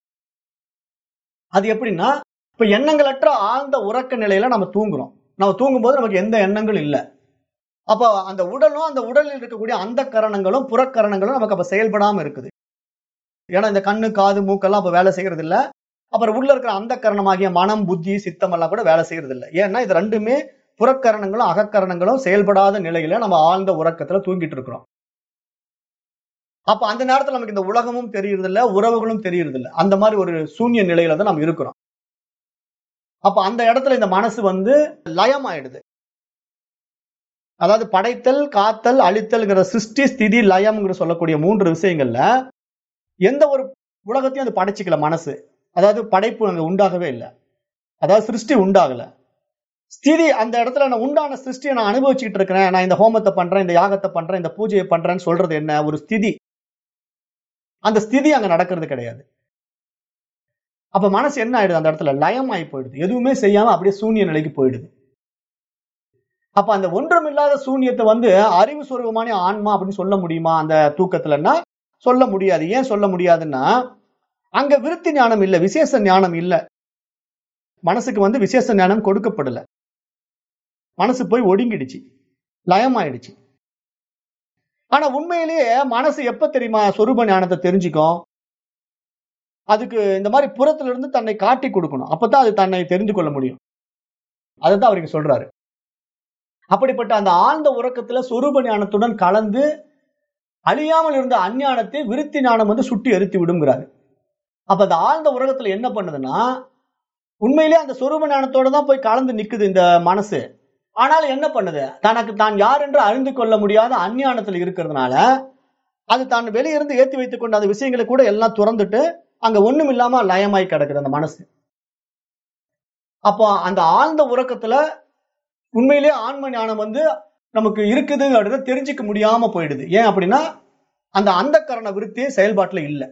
அது எப்படின்னா இப்ப எண்ணங்களற்ற ஆழ்ந்த உறக்க நிலையில நம்ம தூங்குறோம் நம்ம தூங்கும்போது நமக்கு எந்த எண்ணங்களும் இல்லை அப்போ அந்த உடலும் அந்த உடலில் இருக்கக்கூடிய அந்த கரணங்களும் புறக்கரணங்களும் நமக்கு அப்ப செயல்படாம இருக்குது ஏன்னா இந்த கண்ணு காது மூக்கெல்லாம் அப்ப வேலை செய்யறது இல்ல அப்புறம் உள்ள இருக்கிற அந்த கரணமாகிய மனம் புத்தி சித்தம் எல்லாம் கூட வேலை செய்யறது இல்லை ஏன்னா இது ரெண்டுமே புறக்கரணங்களும் அகக்கரணங்களும் செயல்படாத நிலையில நம்ம ஆழ்ந்த உறக்கத்துல தூங்கிட்டு இருக்கிறோம் அப்ப அந்த நேரத்துல நமக்கு இந்த உலகமும் தெரியறது இல்ல உறவுகளும் தெரியறது இல்ல அந்த மாதிரி ஒரு சூன்ய நிலையில தான் நம்ம இருக்கிறோம் அப்ப அந்த இடத்துல இந்த மனசு வந்து லயம் ஆயிடுது அதாவது படைத்தல் காத்தல் அழித்தல்ங்கிற சிருஷ்டி ஸ்திதி லயம்ங்கிற சொல்லக்கூடிய மூன்று விஷயங்கள்ல எந்த ஒரு உலகத்தையும் அது படைச்சிக்கல மனசு அதாவது படைப்பு அங்க உண்டாகவே இல்லை அதாவது சிருஷ்டி உண்டாகல ஸ்திதி அந்த இடத்துல நான் உண்டான சிருஷ்டியை நான் அனுபவிச்சுக்கிட்டு இருக்கிறேன் நான் இந்த ஹோமத்தை பண்றேன் இந்த யாகத்தை பண்றேன் இந்த பூஜையை பண்றேன்னு சொல்றது என்ன ஒரு ஸ்திதி அந்த ஸ்திதி அங்க நடக்கிறது கிடையாது அப்ப மனசு என்ன ஆயிடுது அந்த இடத்துல லயம் ஆகி போயிடுது எதுவுமே செய்யாம அப்படியே சூன்ய நிலைக்கு போயிடுது அப்ப அந்த ஒன்றுமில்லாத சூன்யத்தை வந்து அறிவு சுரூபமான ஆன்மா அப்படின்னு சொல்ல முடியுமா அந்த தூக்கத்துலன்னா சொல்ல முடியாது ஏன் சொல்ல முடியாதுன்னா அங்க விருத்தி ஞானம் இல்ல விசேஷ ஞானம் இல்ல மனசுக்கு வந்து விசேஷ ஞானம் கொடுக்கப்படல மனசு போய் ஒடுங்கிடுச்சு லயமாயிடுச்சு ஆனா உண்மையிலேயே மனசு எப்ப தெரியுமா சொரூப ஞானத்தை தெரிஞ்சுக்கும் அதுக்கு இந்த மாதிரி புறத்துல இருந்து தன்னை காட்டி கொடுக்கணும் அப்பதான் அது தன்னை தெரிந்து கொள்ள முடியும் அதுதான் அவருக்கு சொல்றாரு அப்படிப்பட்ட அந்த ஆழ்ந்த உறக்கத்துல சொரூப ஞானத்துடன் கலந்து அழியாமல் இருந்த அஞ்ஞானத்தை விருத்தி ஞானம் வந்து சுட்டி எரித்து விடுங்கிறாரு அப்ப அந்த ஆழ்ந்த உலகத்துல என்ன பண்ணுதுன்னா உண்மையிலே அந்த சொரூப ஞானத்தோட தான் போய் கலந்து நிக்குது இந்த மனசு ஆனாலும் என்ன பண்ணுது தனக்கு தான் யார் என்று அறிந்து கொள்ள முடியாத அஞ்ஞானத்துல இருக்கிறதுனால அது தான் வெளியிருந்து ஏத்தி வைத்துக் கொண்ட அந்த விஷயங்களை கூட எல்லாம் துறந்துட்டு அங்க ஒண்ணும் இல்லாம லயமாய் கிடக்குது அந்த மனசு அப்போ அந்த ஆழ்ந்த உறக்கத்துல உண்மையிலே ஆன்ம ஞானம் வந்து நமக்கு இருக்குதுங்கிறத தெரிஞ்சுக்க முடியாம போயிடுது ஏன் அப்படின்னா அந்த அந்த கரண விருத்தியே செயல்பாட்டுல இல்லை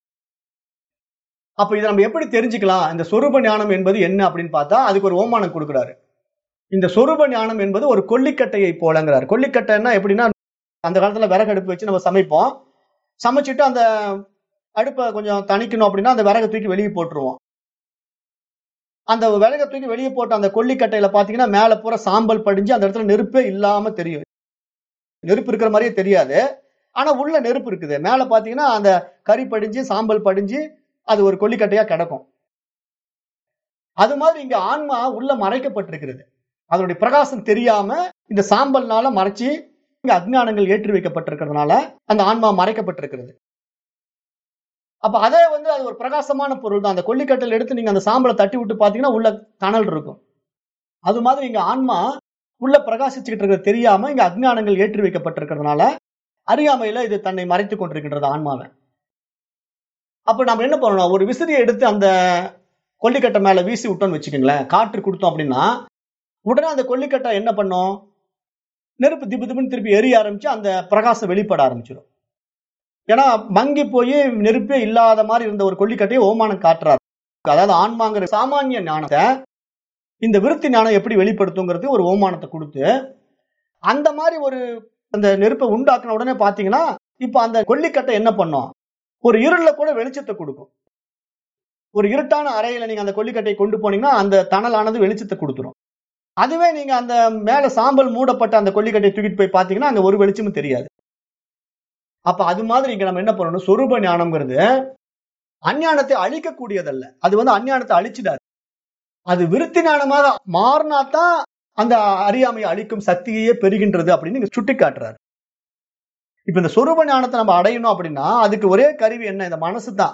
அப்ப இதை நம்ம எப்படி தெரிஞ்சுக்கலாம் இந்த சொரூப ஞானம் என்பது என்ன அப்படின்னு பார்த்தா அதுக்கு ஒரு ஓமானம் கொடுக்குறாரு இந்த சொரூப ஞானம் என்பது ஒரு கொல்லிக்கட்டையை போலங்கிறார் கொல்லிக்கட்டைன்னா எப்படின்னா அந்த காலத்துல விறகு அடுப்பு வச்சு நம்ம சமைப்போம் சமைச்சிட்டு அந்த அடுப்பை கொஞ்சம் தணிக்கணும் அப்படின்னா அந்த விறகை தூக்கி வெளியே போட்டுருவோம் அந்த விறகை தூக்கி வெளியே போட்ட அந்த கொல்லிக்கட்டையில பாத்தீங்கன்னா மேல பூரா சாம்பல் படிஞ்சு அந்த இடத்துல நெருப்பே இல்லாம தெரியும் நெருப்பு இருக்கிற மாதிரியே தெரியாது ஆனா உள்ள நெருப்பு இருக்குது மேல பாத்தீங்கன்னா அந்த கறி படிஞ்சு சாம்பல் படிஞ்சு அது ஒரு கொல்லிக்கட்டையா கிடக்கும் அது மாதிரி இங்க ஆன்மா உள்ள மறைக்கப்பட்டிருக்கிறது அதனுடைய பிரகாசம் தெரியாம இந்த சாம்பல்னால மறைச்சு இங்க அஜ்ஞானங்கள் ஏற்றி வைக்கப்பட்டிருக்கிறதுனால அந்த ஆன்மா மறைக்கப்பட்டிருக்கிறது அப்ப அதே வந்து அது ஒரு பிரகாசமான பொருள் தான் அந்த கொல்லிக்கட்டையில் எடுத்து நீங்க அந்த சாம்பலை தட்டி விட்டு பாத்தீங்கன்னா உள்ள தணல் இருக்கும் அது மாதிரி இங்க ஆன்மா உள்ள பிரகாசிச்சுக்கிட்டு இருக்கிறது தெரியாம இங்க அஜ்ஞானங்கள் ஏற்றி வைக்கப்பட்டிருக்கிறதுனால அறியாமையில இது தன்னை மறைத்து கொண்டிருக்கின்றது ஆன்மாவை அப்ப நம்ம என்ன பண்ணணும் ஒரு விசிறியை எடுத்து அந்த கொல்லிக்கட்டை மேல வீசி விட்டோம்னு வச்சுக்கோங்களேன் காற்று கொடுத்தோம் அப்படின்னா உடனே அந்த கொல்லிக்கட்டை என்ன பண்ணும் நெருப்பு திப்பு திப்புன்னு திருப்பி எரிய ஆரம்பிச்சு அந்த பிரகாசம் வெளிப்பட ஆரம்பிச்சிடும் ஏன்னா மங்கி போய் நெருப்பே இல்லாத மாதிரி இருந்த ஒரு கொல்லிக்கட்டையை ஓமானம் காட்டுறாரு அதாவது ஆன்மாங்கிற சாமானிய ஞானத்தை இந்த விருத்தி ஞானம் எப்படி வெளிப்படுத்துங்கிறது ஒரு ஓமானத்தை கொடுத்து அந்த மாதிரி ஒரு அந்த நெருப்பை உண்டாக்குன உடனே பாத்தீங்கன்னா இப்ப அந்த கொல்லிக்கட்டை என்ன பண்ணும் ஒரு இருள்ல கூட வெளிச்சத்தை கொடுக்கும் ஒரு இருட்டான அறையில நீங்க அந்த கொல்லிக்கட்டையை கொண்டு போனீங்கன்னா அந்த தணலானது வெளிச்சத்தை கொடுத்துரும் அதுவே நீங்க அந்த மேல சாம்பல் மூடப்பட்ட அந்த கொல்லிக்கட்டையை தூக்கிட்டு போய் பாத்தீங்கன்னா அங்க ஒரு வெளிச்சமும் தெரியாது அப்ப அது மாதிரி இங்க நம்ம என்ன பண்ணணும் சொரூப ஞானம்ங்கிறது அஞ்ஞானத்தை அழிக்கக்கூடியதல்ல அது வந்து அஞ்ஞானத்தை அழிச்சிடாது அது விருத்தி ஞானமாக மாறினாதான் அந்த அறியாமையை அழிக்கும் சக்தியே பெறுகின்றது அப்படின்னு இங்க சுட்டி காட்டுறாரு இப்ப இந்த சொரூப ஞானத்தை நம்ம அடையணும் அப்படின்னா அதுக்கு ஒரே கருவி என்ன இந்த மனசு தான்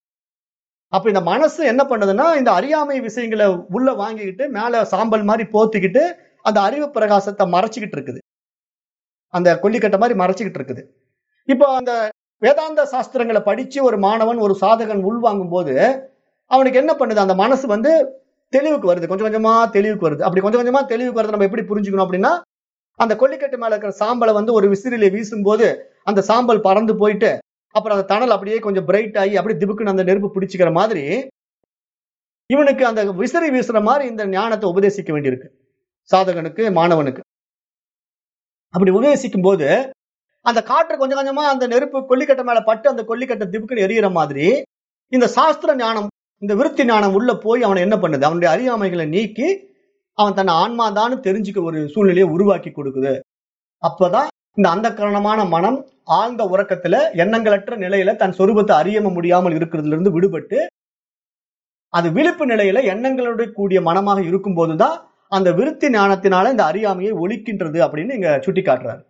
அப்ப இந்த மனசு என்ன பண்ணுதுன்னா இந்த அறியாமை விஷயங்களை உள்ள வாங்கிக்கிட்டு மேல சாம்பல் மாதிரி போத்திக்கிட்டு அந்த அறிவு பிரகாசத்தை மறைச்சிக்கிட்டு இருக்குது அந்த கொல்லிக்கட்டை மாதிரி மறைச்சிக்கிட்டு இருக்குது இப்போ அந்த வேதாந்த சாஸ்திரங்களை படிச்சு ஒரு மாணவன் ஒரு சாதகன் உள்வாங்கும் போது அவனுக்கு என்ன பண்ணுது அந்த மனசு வந்து தெளிவுக்கு வருது கொஞ்சம் கொஞ்சமா தெளிவுக்கு வருது அப்படி கொஞ்சம் கொஞ்சமா தெளிவுக்கு வருது நம்ம எப்படி புரிஞ்சுக்கணும் அப்படின்னா அந்த கொல்லிக்கட்டு மேல இருக்கிற சாம்பலை வந்து ஒரு விசிறில வீசும்போது அந்த சாம்பல் பறந்து போயிட்டு அப்புறம் அந்த தணல் அப்படியே கொஞ்சம் பிரைட் ஆகி அப்படியே திபுக்குன்னு அந்த நெருப்பு பிடிச்சிக்கிற மாதிரி இவனுக்கு அந்த விசிறி வீசுற மாதிரி இந்த ஞானத்தை உபதேசிக்க வேண்டியிருக்கு சாதகனுக்கு மாணவனுக்கு அப்படி உபதேசிக்கும் போது அந்த காற்று கொஞ்சம் கொஞ்சமா அந்த நெருப்பு கொல்லிக்கட்டை மேல பட்டு அந்த கொல்லிக்கட்டை திபுக்குன்னு எரியிற மாதிரி இந்த சாஸ்திர ஞானம் இந்த விருத்தி ஞானம் உள்ள போய் அவனை என்ன பண்ணுது அவனுடைய அறியாமைகளை நீக்கி அவன் தன்னை ஆன்மாதான்னு தெரிஞ்சுக்க ஒரு சூழ்நிலையை உருவாக்கி கொடுக்குது அப்பதான் இந்த அந்த காரணமான மனம் ஆழ்ந்த உறக்கத்துல எண்ணங்களற்ற நிலையில தன் சொரூபத்தை அறிய முடியாமல் இருக்கிறதுல இருந்து விடுபட்டு அது விழிப்பு நிலையில எண்ணங்களோட கூடிய மனமாக இருக்கும் போதுதான் அந்த விருத்தி ஞானத்தினால இந்த அறியாமையை ஒழிக்கின்றது அப்படின்னு இங்க சுட்டி காட்டுறாரு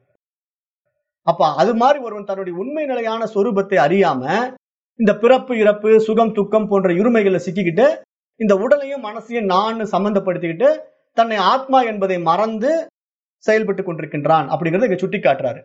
அப்ப அது மாதிரி ஒருவன் தன்னுடைய உண்மை நிலையான சொரூபத்தை அறியாம இந்த பிறப்பு இறப்பு சுகம் துக்கம் போன்ற இருமைகளை சிக்கிக்கிட்டு இந்த உடலையும் மனசையும் நான் சம்பந்தப்படுத்திக்கிட்டு தன்னை ஆத்மா என்பதை மறந்து செயல்பட்டு கொண்டிருக்கின்றான் அப்படிங்கறத இங்க சுட்டி காட்டுறாரு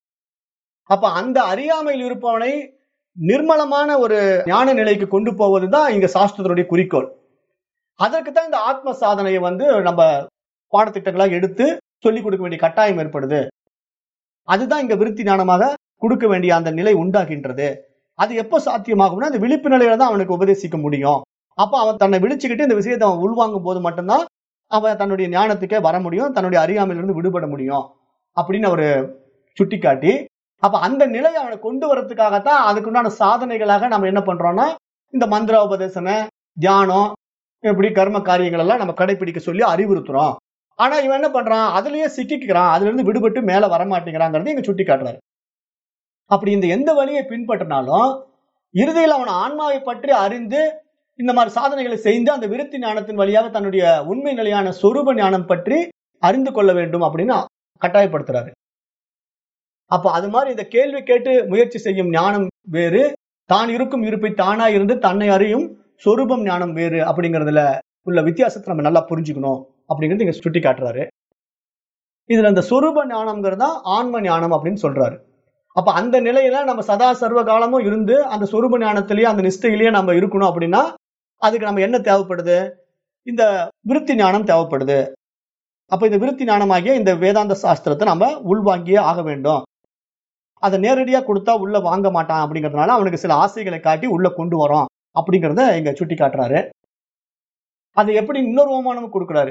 அப்ப அந்த அறியாமையில் இருப்பவனை நிர்மலமான ஒரு ஞான நிலைக்கு கொண்டு போவதுதான் இங்க சாஸ்திரத்தினுடைய குறிக்கோள் அதற்கு தான் இந்த ஆத்ம சாதனையை வந்து நம்ம பாடத்திட்டங்களாக எடுத்து சொல்லிக் கொடுக்க வேண்டிய கட்டாயம் ஏற்படுது அதுதான் இங்க விருத்தி ஞானமாக கொடுக்க வேண்டிய அந்த நிலை உண்டாகின்றது அது எப்போ சாத்தியமாகும்னா அந்த விழிப்பு நிலையில தான் அவனுக்கு உபதேசிக்க முடியும் அப்ப அவன் தன்னை விழிச்சுக்கிட்டு இந்த விஷயத்தை அவன் உள்வாங்கும் போது மட்டும்தான் அவன் தன்னுடைய ஞானத்துக்கே வர முடியும் தன்னுடைய அறியாமையிலிருந்து விடுபட முடியும் அப்படின்னு அவரு சுட்டிக்காட்டி அப்ப அந்த நிலையை அவனை கொண்டு வரதுக்காகத்தான் அதுக்குண்டான சாதனைகளாக நம்ம என்ன பண்றோம்னா இந்த மந்திர உபதேசனை தியானம் இப்படி கர்ம காரியங்கள் எல்லாம் நம்ம கடைபிடிக்க சொல்லி அறிவுறுத்துறோம் ஆனா இவன் என்ன பண்றான் அதுலயே சிக்கிக்கிறான் அதுல இருந்து விடுபட்டு மேல வரமாட்டேங்கிறாங்கிறது இங்க சுட்டி காட்டுறாரு அப்படி இந்த எந்த வழியை பின்பற்றினாலும் இறுதியில் அவன் ஆன்மாவை பற்றி அறிந்து இந்த மாதிரி சாதனைகளை செய்து அந்த விருத்தி ஞானத்தின் வழியாக தன்னுடைய உண்மை நிலையான சொரூப ஞானம் பற்றி அறிந்து கொள்ள வேண்டும் அப்படின்னு கட்டாயப்படுத்துறாரு அப்ப அது மாதிரி இந்த கேள்வி கேட்டு முயற்சி செய்யும் ஞானம் வேறு தான் இருக்கும் இருப்பை தானா இருந்து தன்னை அறியும் சொரூபம் ஞானம் வேறு அப்படிங்கறதுல உள்ள வித்தியாசத்தை நம்ம நல்லா புரிஞ்சுக்கணும் அப்படிங்கிறது இங்க சுட்டி காட்டுறாரு இதுல அந்த சொரூப ஞானம்ங்கிறது தான் ஆன்ம ஞானம் அப்படின்னு சொல்றாரு அப்ப அந்த நிலையில நம்ம சதா சர்வ காலமும் இருந்து அந்த சொரூப ஞானத்திலேயே அந்த நிஷ்டையிலேயே நம்ம இருக்கணும் அப்படின்னா அதுக்கு நம்ம என்ன தேவைப்படுது இந்த விருத்தி ஞானம் தேவைப்படுது அப்ப இந்த விருத்தி ஞானமாகிய இந்த வேதாந்த சாஸ்திரத்தை நம்ம உள்வாங்கியே ஆக வேண்டும் அதை நேரடியா கொடுத்தா உள்ள வாங்க மாட்டான் அப்படிங்கறதுனால அவனுக்கு சில ஆசைகளை காட்டி உள்ள கொண்டு வரோம் அப்படிங்கறத இங்க சுட்டி காட்டுறாரு அது எப்படி இன்னொரு ஓமானமும் கொடுக்குறாரு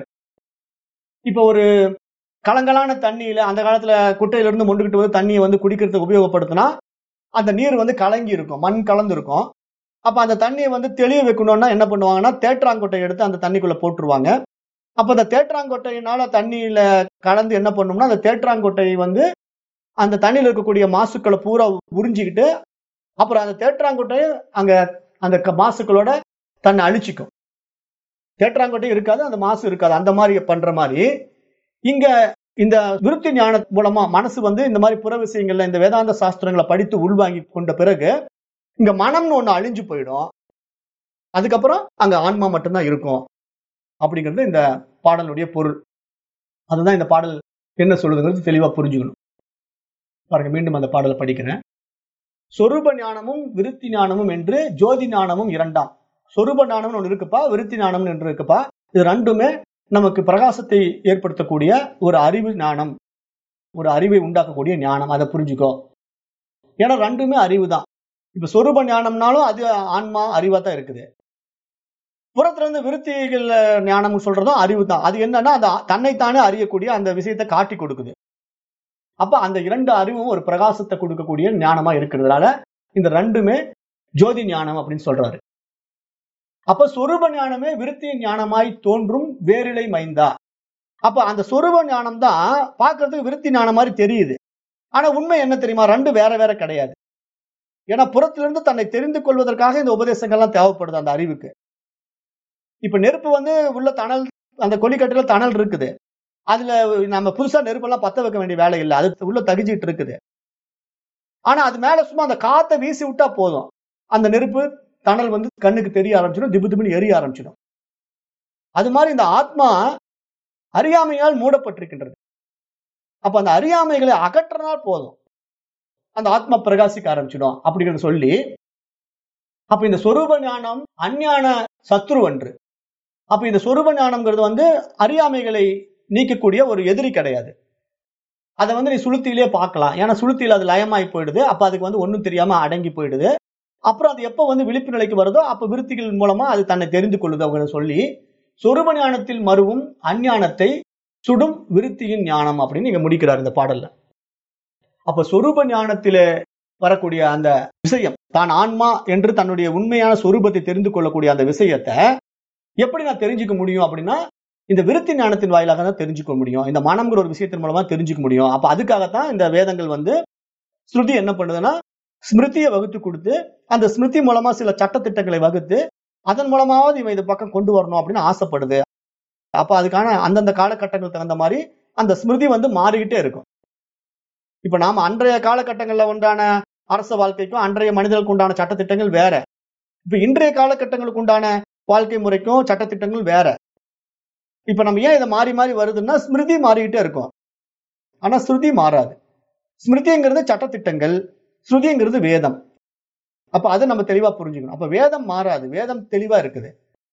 இப்ப ஒரு கலங்கலான தண்ணியில அந்த காலத்துல குட்டையில இருந்து மொண்டுகிட்டு வந்து தண்ணியை வந்து குடிக்கிறதுக்கு உபயோகப்படுத்தினா அந்த நீர் வந்து கலங்கி இருக்கும் மண் கலந்து இருக்கும் அப்ப அந்த தண்ணியை வந்து தெளிய வைக்கணும்னா என்ன பண்ணுவாங்கன்னா தேற்றாங்கொட்டை எடுத்து அந்த தண்ணிக்குள்ள போட்டுருவாங்க அப்ப அந்த தேற்றாங்கொட்டையினால தண்ணியில கலந்து என்ன பண்ணும்னா அந்த தேற்றாங்கொட்டை வந்து அந்த தண்ணியில இருக்கக்கூடிய மாசுக்களை பூரா உறிஞ்சிக்கிட்டு அப்புறம் அந்த தேற்றாங்கொட்டையை அங்க அந்த க- மாசுக்களோட தன்னை அழிச்சிக்கும் தேற்றாங்கொட்டை இருக்காது அந்த மாசு இருக்காது அந்த மாதிரி பண்ற மாதிரி இங்க இந்த விருத்தி ஞான மூலமா மனசு வந்து இந்த மாதிரி புற விஷயங்கள்ல இந்த வேதாந்த சாஸ்திரங்களை படித்து உள்வாங்கி கொண்ட பிறகு இங்க மனம்னு ஒண்ணு அழிஞ்சு போயிடும் அதுக்கப்புறம் அங்க ஆன்மா மட்டும்தான் இருக்கும் அப்படிங்கிறது இந்த பாடலுடைய பொருள் அதுதான் இந்த பாடல் என்ன சொல்லுதுங்கிறது தெளிவா புரிஞ்சுக்கணும் பாருங்க மீண்டும் அந்த பாடலை படிக்கிறேன் சொரூப ஞானமும் விருத்தி ஞானமும் என்று ஜோதி ஞானமும் இரண்டாம் சொரூப ஞானம்னு ஒன்று இருக்குப்பா விருத்தி ஞானம் என்று இருக்குப்பா இது ரெண்டுமே நமக்கு பிரகாசத்தை ஏற்படுத்தக்கூடிய ஒரு அறிவு ஞானம் ஒரு அறிவை உண்டாக்கக்கூடிய ஞானம் அதை புரிஞ்சுக்கோ ஏன்னா ரெண்டுமே அறிவு தான் இப்ப சொரூப ஞானம்னாலும் அது ஆன்மா அறிவா தான் இருக்குது புறத்துல இருந்து விருத்திகள் ஞானம் சொல்றதும் அறிவு தான் அது என்னன்னா அந்த தன்னைத்தானே அறியக்கூடிய அந்த விஷயத்தை காட்டி கொடுக்குது அப்ப அந்த இரண்டு அறிவும் ஒரு பிரகாசத்தை கொடுக்கக்கூடிய ஞானமா இருக்கிறதுனால இந்த ரெண்டுமே ஜோதி ஞானம் அப்படின்னு சொல்றாரு அப்ப சொரூப ஞானமே விருத்தியின் ஞானமாய் தோன்றும் வேரிலை மைந்தா அப்ப அந்த சொரூப ஞானம் தான் பார்க்கிறதுக்கு விருத்தி ஞானம் மாதிரி தெரியுது ஆனா உண்மை என்ன தெரியுமா ரெண்டு வேற வேற கிடையாது ஏன்னா புறத்திலிருந்து தன்னை தெரிந்து கொள்வதற்காக இந்த உபதேசங்கள்லாம் தேவைப்படுது அந்த அறிவுக்கு இப்ப நெருப்பு வந்து உள்ள தணல் அந்த கொல்லிக்கட்டுல தணல் இருக்குது அதுல நம்ம புதுசா நெருப்பெல்லாம் பத்த வைக்க வேண்டிய வேலை இல்லை அது உள்ள தகிச்சிட்டு இருக்குது ஆனா அது மேல சும்மா அந்த காத்தை வீசி விட்டா போதும் அந்த நெருப்பு தணல் வந்து கண்ணுக்கு தெரிய ஆரம்பிச்சிடும் திபு திபுன்னு எரிய ஆரம்பிச்சிடும் அது மாதிரி இந்த ஆத்மா அறியாமையால் மூடப்பட்டிருக்கின்றது அப்ப அந்த அறியாமைகளை அகற்றினால் போதும் அந்த ஆத்மா பிரகாசிக்க ஆரம்பிச்சிடும் அப்படிங்கிறத சொல்லி அப்ப இந்த சொரூப ஞானம் அஞ்ஞான சத்ரு அன்று அப்ப இந்த சொரூப ஞானம்ங்கிறது வந்து அறியாமைகளை நீக்கக்கூடிய ஒரு எதிரி கிடையாது அதை வந்து நீ சுளுத்தியிலே பார்க்கலாம் ஏன்னா சுளுத்தியில் அது லயமாய் போயிடுது அப்ப அதுக்கு வந்து ஒன்றும் தெரியாம அடங்கி போயிடுது அப்புறம் அது எப்போ வந்து விழிப்பு நிலைக்கு வருதோ அப்ப விருத்திகள் மூலமா அது தன்னை தெரிந்து கொள்ளுது அவங்க சொல்லி சொரூப ஞானத்தில் மறுவும் அஞ்ஞானத்தை சுடும் விருத்தியின் ஞானம் அப்படின்னு நீங்க முடிக்கிறார் இந்த பாடல்ல அப்ப சொரூப ஞானத்தில வரக்கூடிய அந்த விஷயம் தான் ஆன்மா என்று தன்னுடைய உண்மையான சொரூபத்தை தெரிந்து கொள்ளக்கூடிய அந்த விஷயத்தை எப்படி நான் தெரிஞ்சுக்க முடியும் அப்படின்னா இந்த விருத்தி ஞானத்தின் வாயிலாக தான் தெரிஞ்சுக்க முடியும் இந்த மனம்ங்கிற ஒரு விஷயத்தின் மூலமா தெரிஞ்சுக்க முடியும் அப்ப அதுக்காகத்தான் இந்த வேதங்கள் வந்து ஸ்ருதி என்ன பண்ணுதுன்னா ஸ்மிருதியை வகுத்து கொடுத்து அந்த ஸ்மிருதி மூலமா சில சட்டத்திட்டங்களை வகுத்து அதன் மூலமாவது இவன் இது பக்கம் கொண்டு வரணும் அப்படின்னு ஆசைப்படுது அப்ப அதுக்கான அந்தந்த காலகட்டங்கள் தகுந்த மாதிரி அந்த ஸ்மிருதி வந்து மாறிக்கிட்டே இருக்கும் இப்ப நாம அன்றைய காலகட்டங்கள்ல உண்டான அரச வாழ்க்கைக்கும் அன்றைய மனிதர்களுக்கு உண்டான சட்டத்திட்டங்கள் வேற இப்ப இன்றைய காலகட்டங்களுக்கு உண்டான வாழ்க்கை முறைக்கும் சட்டத்திட்டங்கள் வேற இப்ப நம்ம ஏன் இதை மாறி மாறி வருதுன்னா ஸ்மிருதி மாறிக்கிட்டே இருக்கும் ஆனா ஸ்ருதி மாறாது ஸ்மிருதிங்கிறது சட்டத்திட்டங்கள் ஸ்ருதிங்கிறது வேதம் அப்ப அதை நம்ம தெளிவா புரிஞ்சுக்கணும் அப்ப வேதம் மாறாது வேதம் தெளிவா இருக்குது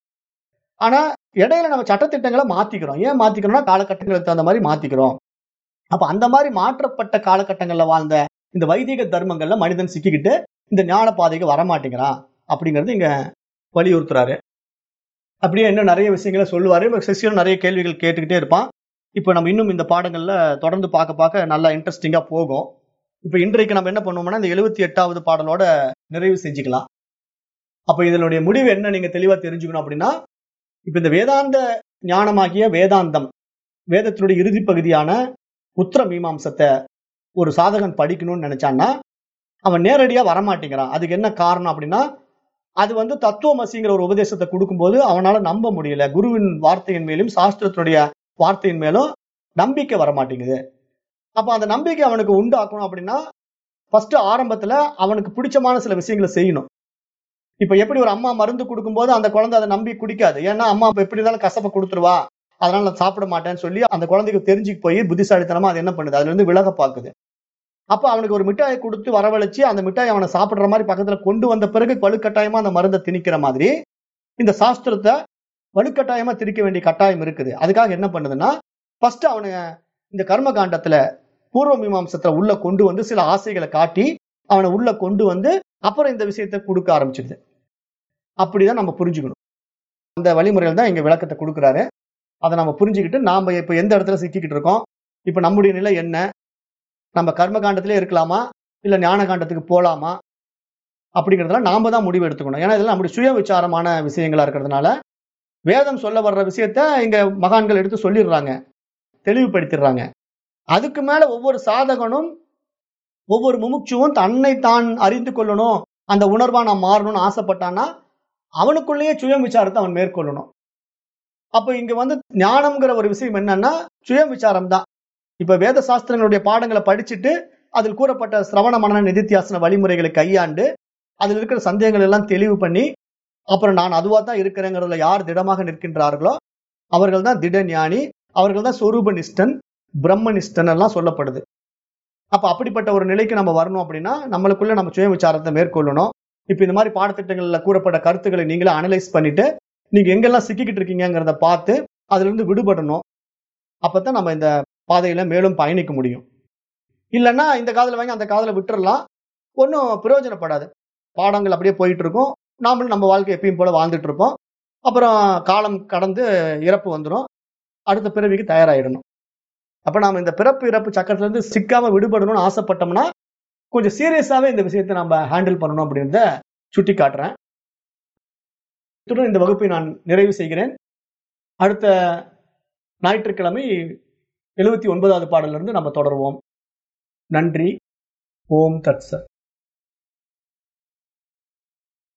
ஆனா இடையில நம்ம சட்டத்திட்டங்களை மாத்திக்கிறோம் ஏன் மாத்திக்கிறோம்னா காலகட்டங்களுக்கு தகுந்த மாதிரி மாத்திக்கிறோம் அப்ப அந்த மாதிரி மாற்றப்பட்ட காலகட்டங்கள்ல வாழ்ந்த இந்த வைதிக தர்மங்கள்ல மனிதன் சிக்கிக்கிட்டு இந்த ஞான பாதைக்கு வரமாட்டேங்கிறான் அப்படிங்கிறது இங்க வலியுறுத்துறாரு அப்படியே இன்னும் நிறைய விஷயங்களை சொல்லுவாரு சிஷியன் நிறைய கேள்விகள் கேட்டுக்கிட்டே இருப்பான் இப்போ நம்ம இன்னும் இந்த பாடங்கள்ல தொடர்ந்து பார்க்க பார்க்க நல்லா இன்ட்ரெஸ்டிங்கா போகும் இப்போ இன்றைக்கு நம்ம என்ன பண்ணுவோம்னா இந்த எழுபத்தி எட்டாவது பாடலோட நிறைவு செஞ்சுக்கலாம் அப்ப இதனுடைய முடிவு என்ன நீங்க தெளிவா தெரிஞ்சுக்கணும் அப்படின்னா இப்ப இந்த வேதாந்த ஞானமாகிய வேதாந்தம் வேதத்தினுடைய இறுதி பகுதியான உத்தர மீமாம்சத்தை ஒரு சாதகன் படிக்கணும்னு நினைச்சான்னா அவன் நேரடியா வரமாட்டேங்கிறான் அதுக்கு என்ன காரணம் அப்படின்னா அது வந்து தத்துவமசிங்கிற ஒரு உபதேசத்தை கொடுக்கும்போது அவனால நம்ப முடியல குருவின் வார்த்தையின் மேலும் சாஸ்திரத்தினுடைய வார்த்தையின் மேலும் நம்பிக்கை வரமாட்டேங்குது அப்ப அந்த நம்பிக்கை அவனுக்கு உண்டாக்கணும் அப்படின்னா ஃபர்ஸ்ட் ஆரம்பத்துல அவனுக்கு பிடிச்சமான சில விஷயங்களை செய்யணும் இப்ப எப்படி ஒரு அம்மா மருந்து கொடுக்கும்போது அந்த குழந்தை அதை நம்பி குடிக்காது ஏன்னா அம்மா எப்படி இருந்தாலும் கசப்பை கொடுத்துருவா அதனால நான் சாப்பிட மாட்டேன்னு சொல்லி அந்த குழந்தைக்கு தெரிஞ்சுக்கு போய் புத்திசாலித்தனமா அது என்ன பண்ணுது அதுல இருந்து விலக பாக்குது அப்ப அவனுக்கு ஒரு மிட்டாயை கொடுத்து வரவழைச்சு அந்த மிட்டாய் அவனை சாப்பிடுற மாதிரி பக்கத்துல கொண்டு வந்த பிறகு வலுக்கட்டாயமா அந்த மருந்தை திணிக்கிற மாதிரி இந்த சாஸ்திரத்தை வலுக்கட்டாயமா திரிக்க வேண்டிய கட்டாயம் இருக்குது அதுக்காக என்ன பண்ணுதுன்னா ஃபர்ஸ்ட் அவனு இந்த கர்ம காண்டத்துல பூர்வ மீமாம்சத்துல உள்ள கொண்டு வந்து சில ஆசைகளை காட்டி அவனை உள்ள கொண்டு வந்து அப்புறம் இந்த விஷயத்த கொடுக்க ஆரம்பிச்சிடுது அப்படிதான் நம்ம புரிஞ்சுக்கணும் அந்த வழிமுறையில் தான் இங்க விளக்கத்தை கொடுக்குறாரு அதை நம்ம புரிஞ்சுக்கிட்டு நாம இப்ப எந்த இடத்துல சிக்கிக்கிட்டு இருக்கோம் இப்ப நம்முடைய நிலை என்ன நம்ம கர்ம காண்டத்திலே இருக்கலாமா இல்ல ஞான காண்டத்துக்கு போலாமா அப்படிங்கிறதுல நாம தான் முடிவு எடுத்துக்கணும் ஏன்னா இதெல்லாம் நம்முடைய சுய விசாரமான விஷயங்களா இருக்கிறதுனால வேதம் சொல்ல வர்ற விஷயத்த இங்க மகான்கள் எடுத்து சொல்லிடுறாங்க தெளிவுபடுத்திடுறாங்க அதுக்கு மேல ஒவ்வொரு சாதகனும் ஒவ்வொரு முமுட்சுவும் தன்னை தான் அறிந்து கொள்ளணும் அந்த உணர்வா நான் மாறணும்னு ஆசைப்பட்டான்னா அவனுக்குள்ளேயே சுய விசாரத்தை அவன் மேற்கொள்ளணும் அப்ப இங்க வந்து ஞானம்ங்கிற ஒரு விஷயம் என்னன்னா சுய விசாரம் தான் இப்ப வேத சாஸ்திரங்களுடைய பாடங்களை படிச்சுட்டு அதில் கூறப்பட்ட சிரவண மனன நிதித்தியாசன வழிமுறைகளை கையாண்டு அதில் இருக்கிற சந்தேகங்கள் எல்லாம் தெளிவு பண்ணி அப்புறம் நான் அதுவா தான் இருக்கிறேங்கிறதுல யார் திடமாக நிற்கின்றார்களோ அவர்கள் தான் திட ஞானி அவர்கள் தான் சொரூப நிஷ்டன் பிரம்மனிஷ்டன் எல்லாம் சொல்லப்படுது அப்ப அப்படிப்பட்ட ஒரு நிலைக்கு நம்ம வரணும் அப்படின்னா நம்மளுக்குள்ள நம்ம சுய விசாரத்தை மேற்கொள்ளணும் இப்ப இந்த மாதிரி பாடத்திட்டங்கள்ல கூறப்பட்ட கருத்துக்களை நீங்களே அனலைஸ் பண்ணிட்டு நீங்க எங்கெல்லாம் சிக்கிக்கிட்டு இருக்கீங்கிறத பார்த்து அதுல இருந்து விடுபடணும் அப்பதான் நம்ம இந்த பாதையில மேலும் பயணிக்க முடியும் இல்லைன்னா இந்த காதல வாங்கி அந்த காதல விட்டுறலாம் ஒன்றும் பிரயோஜனப்படாது பாடங்கள் அப்படியே போயிட்டு இருக்கும் நாமளும் நம்ம வாழ்க்கை எப்பயும் போல வாழ்ந்துட்டு இருப்போம் அப்புறம் காலம் கடந்து இறப்பு வந்துடும் அடுத்த பிறவிக்கு தயாராகிடணும் அப்ப நாம இந்த பிறப்பு இறப்பு சக்கரத்துல இருந்து சிக்காம விடுபடணும்னு ஆசைப்பட்டோம்னா கொஞ்சம் சீரியஸாவே இந்த விஷயத்தை நம்ம ஹேண்டில் பண்ணணும் அப்படின்றத சுட்டி காட்டுறேன் இத்துடன் இந்த வகுப்பை நான் நிறைவு செய்கிறேன் அடுத்த ஞாயிற்றுக்கிழமை எழுபத்தி ஒன்பதாவது பாடலிருந்து நம்ம தொடருவோம் நன்றி ஓம் தத் சத்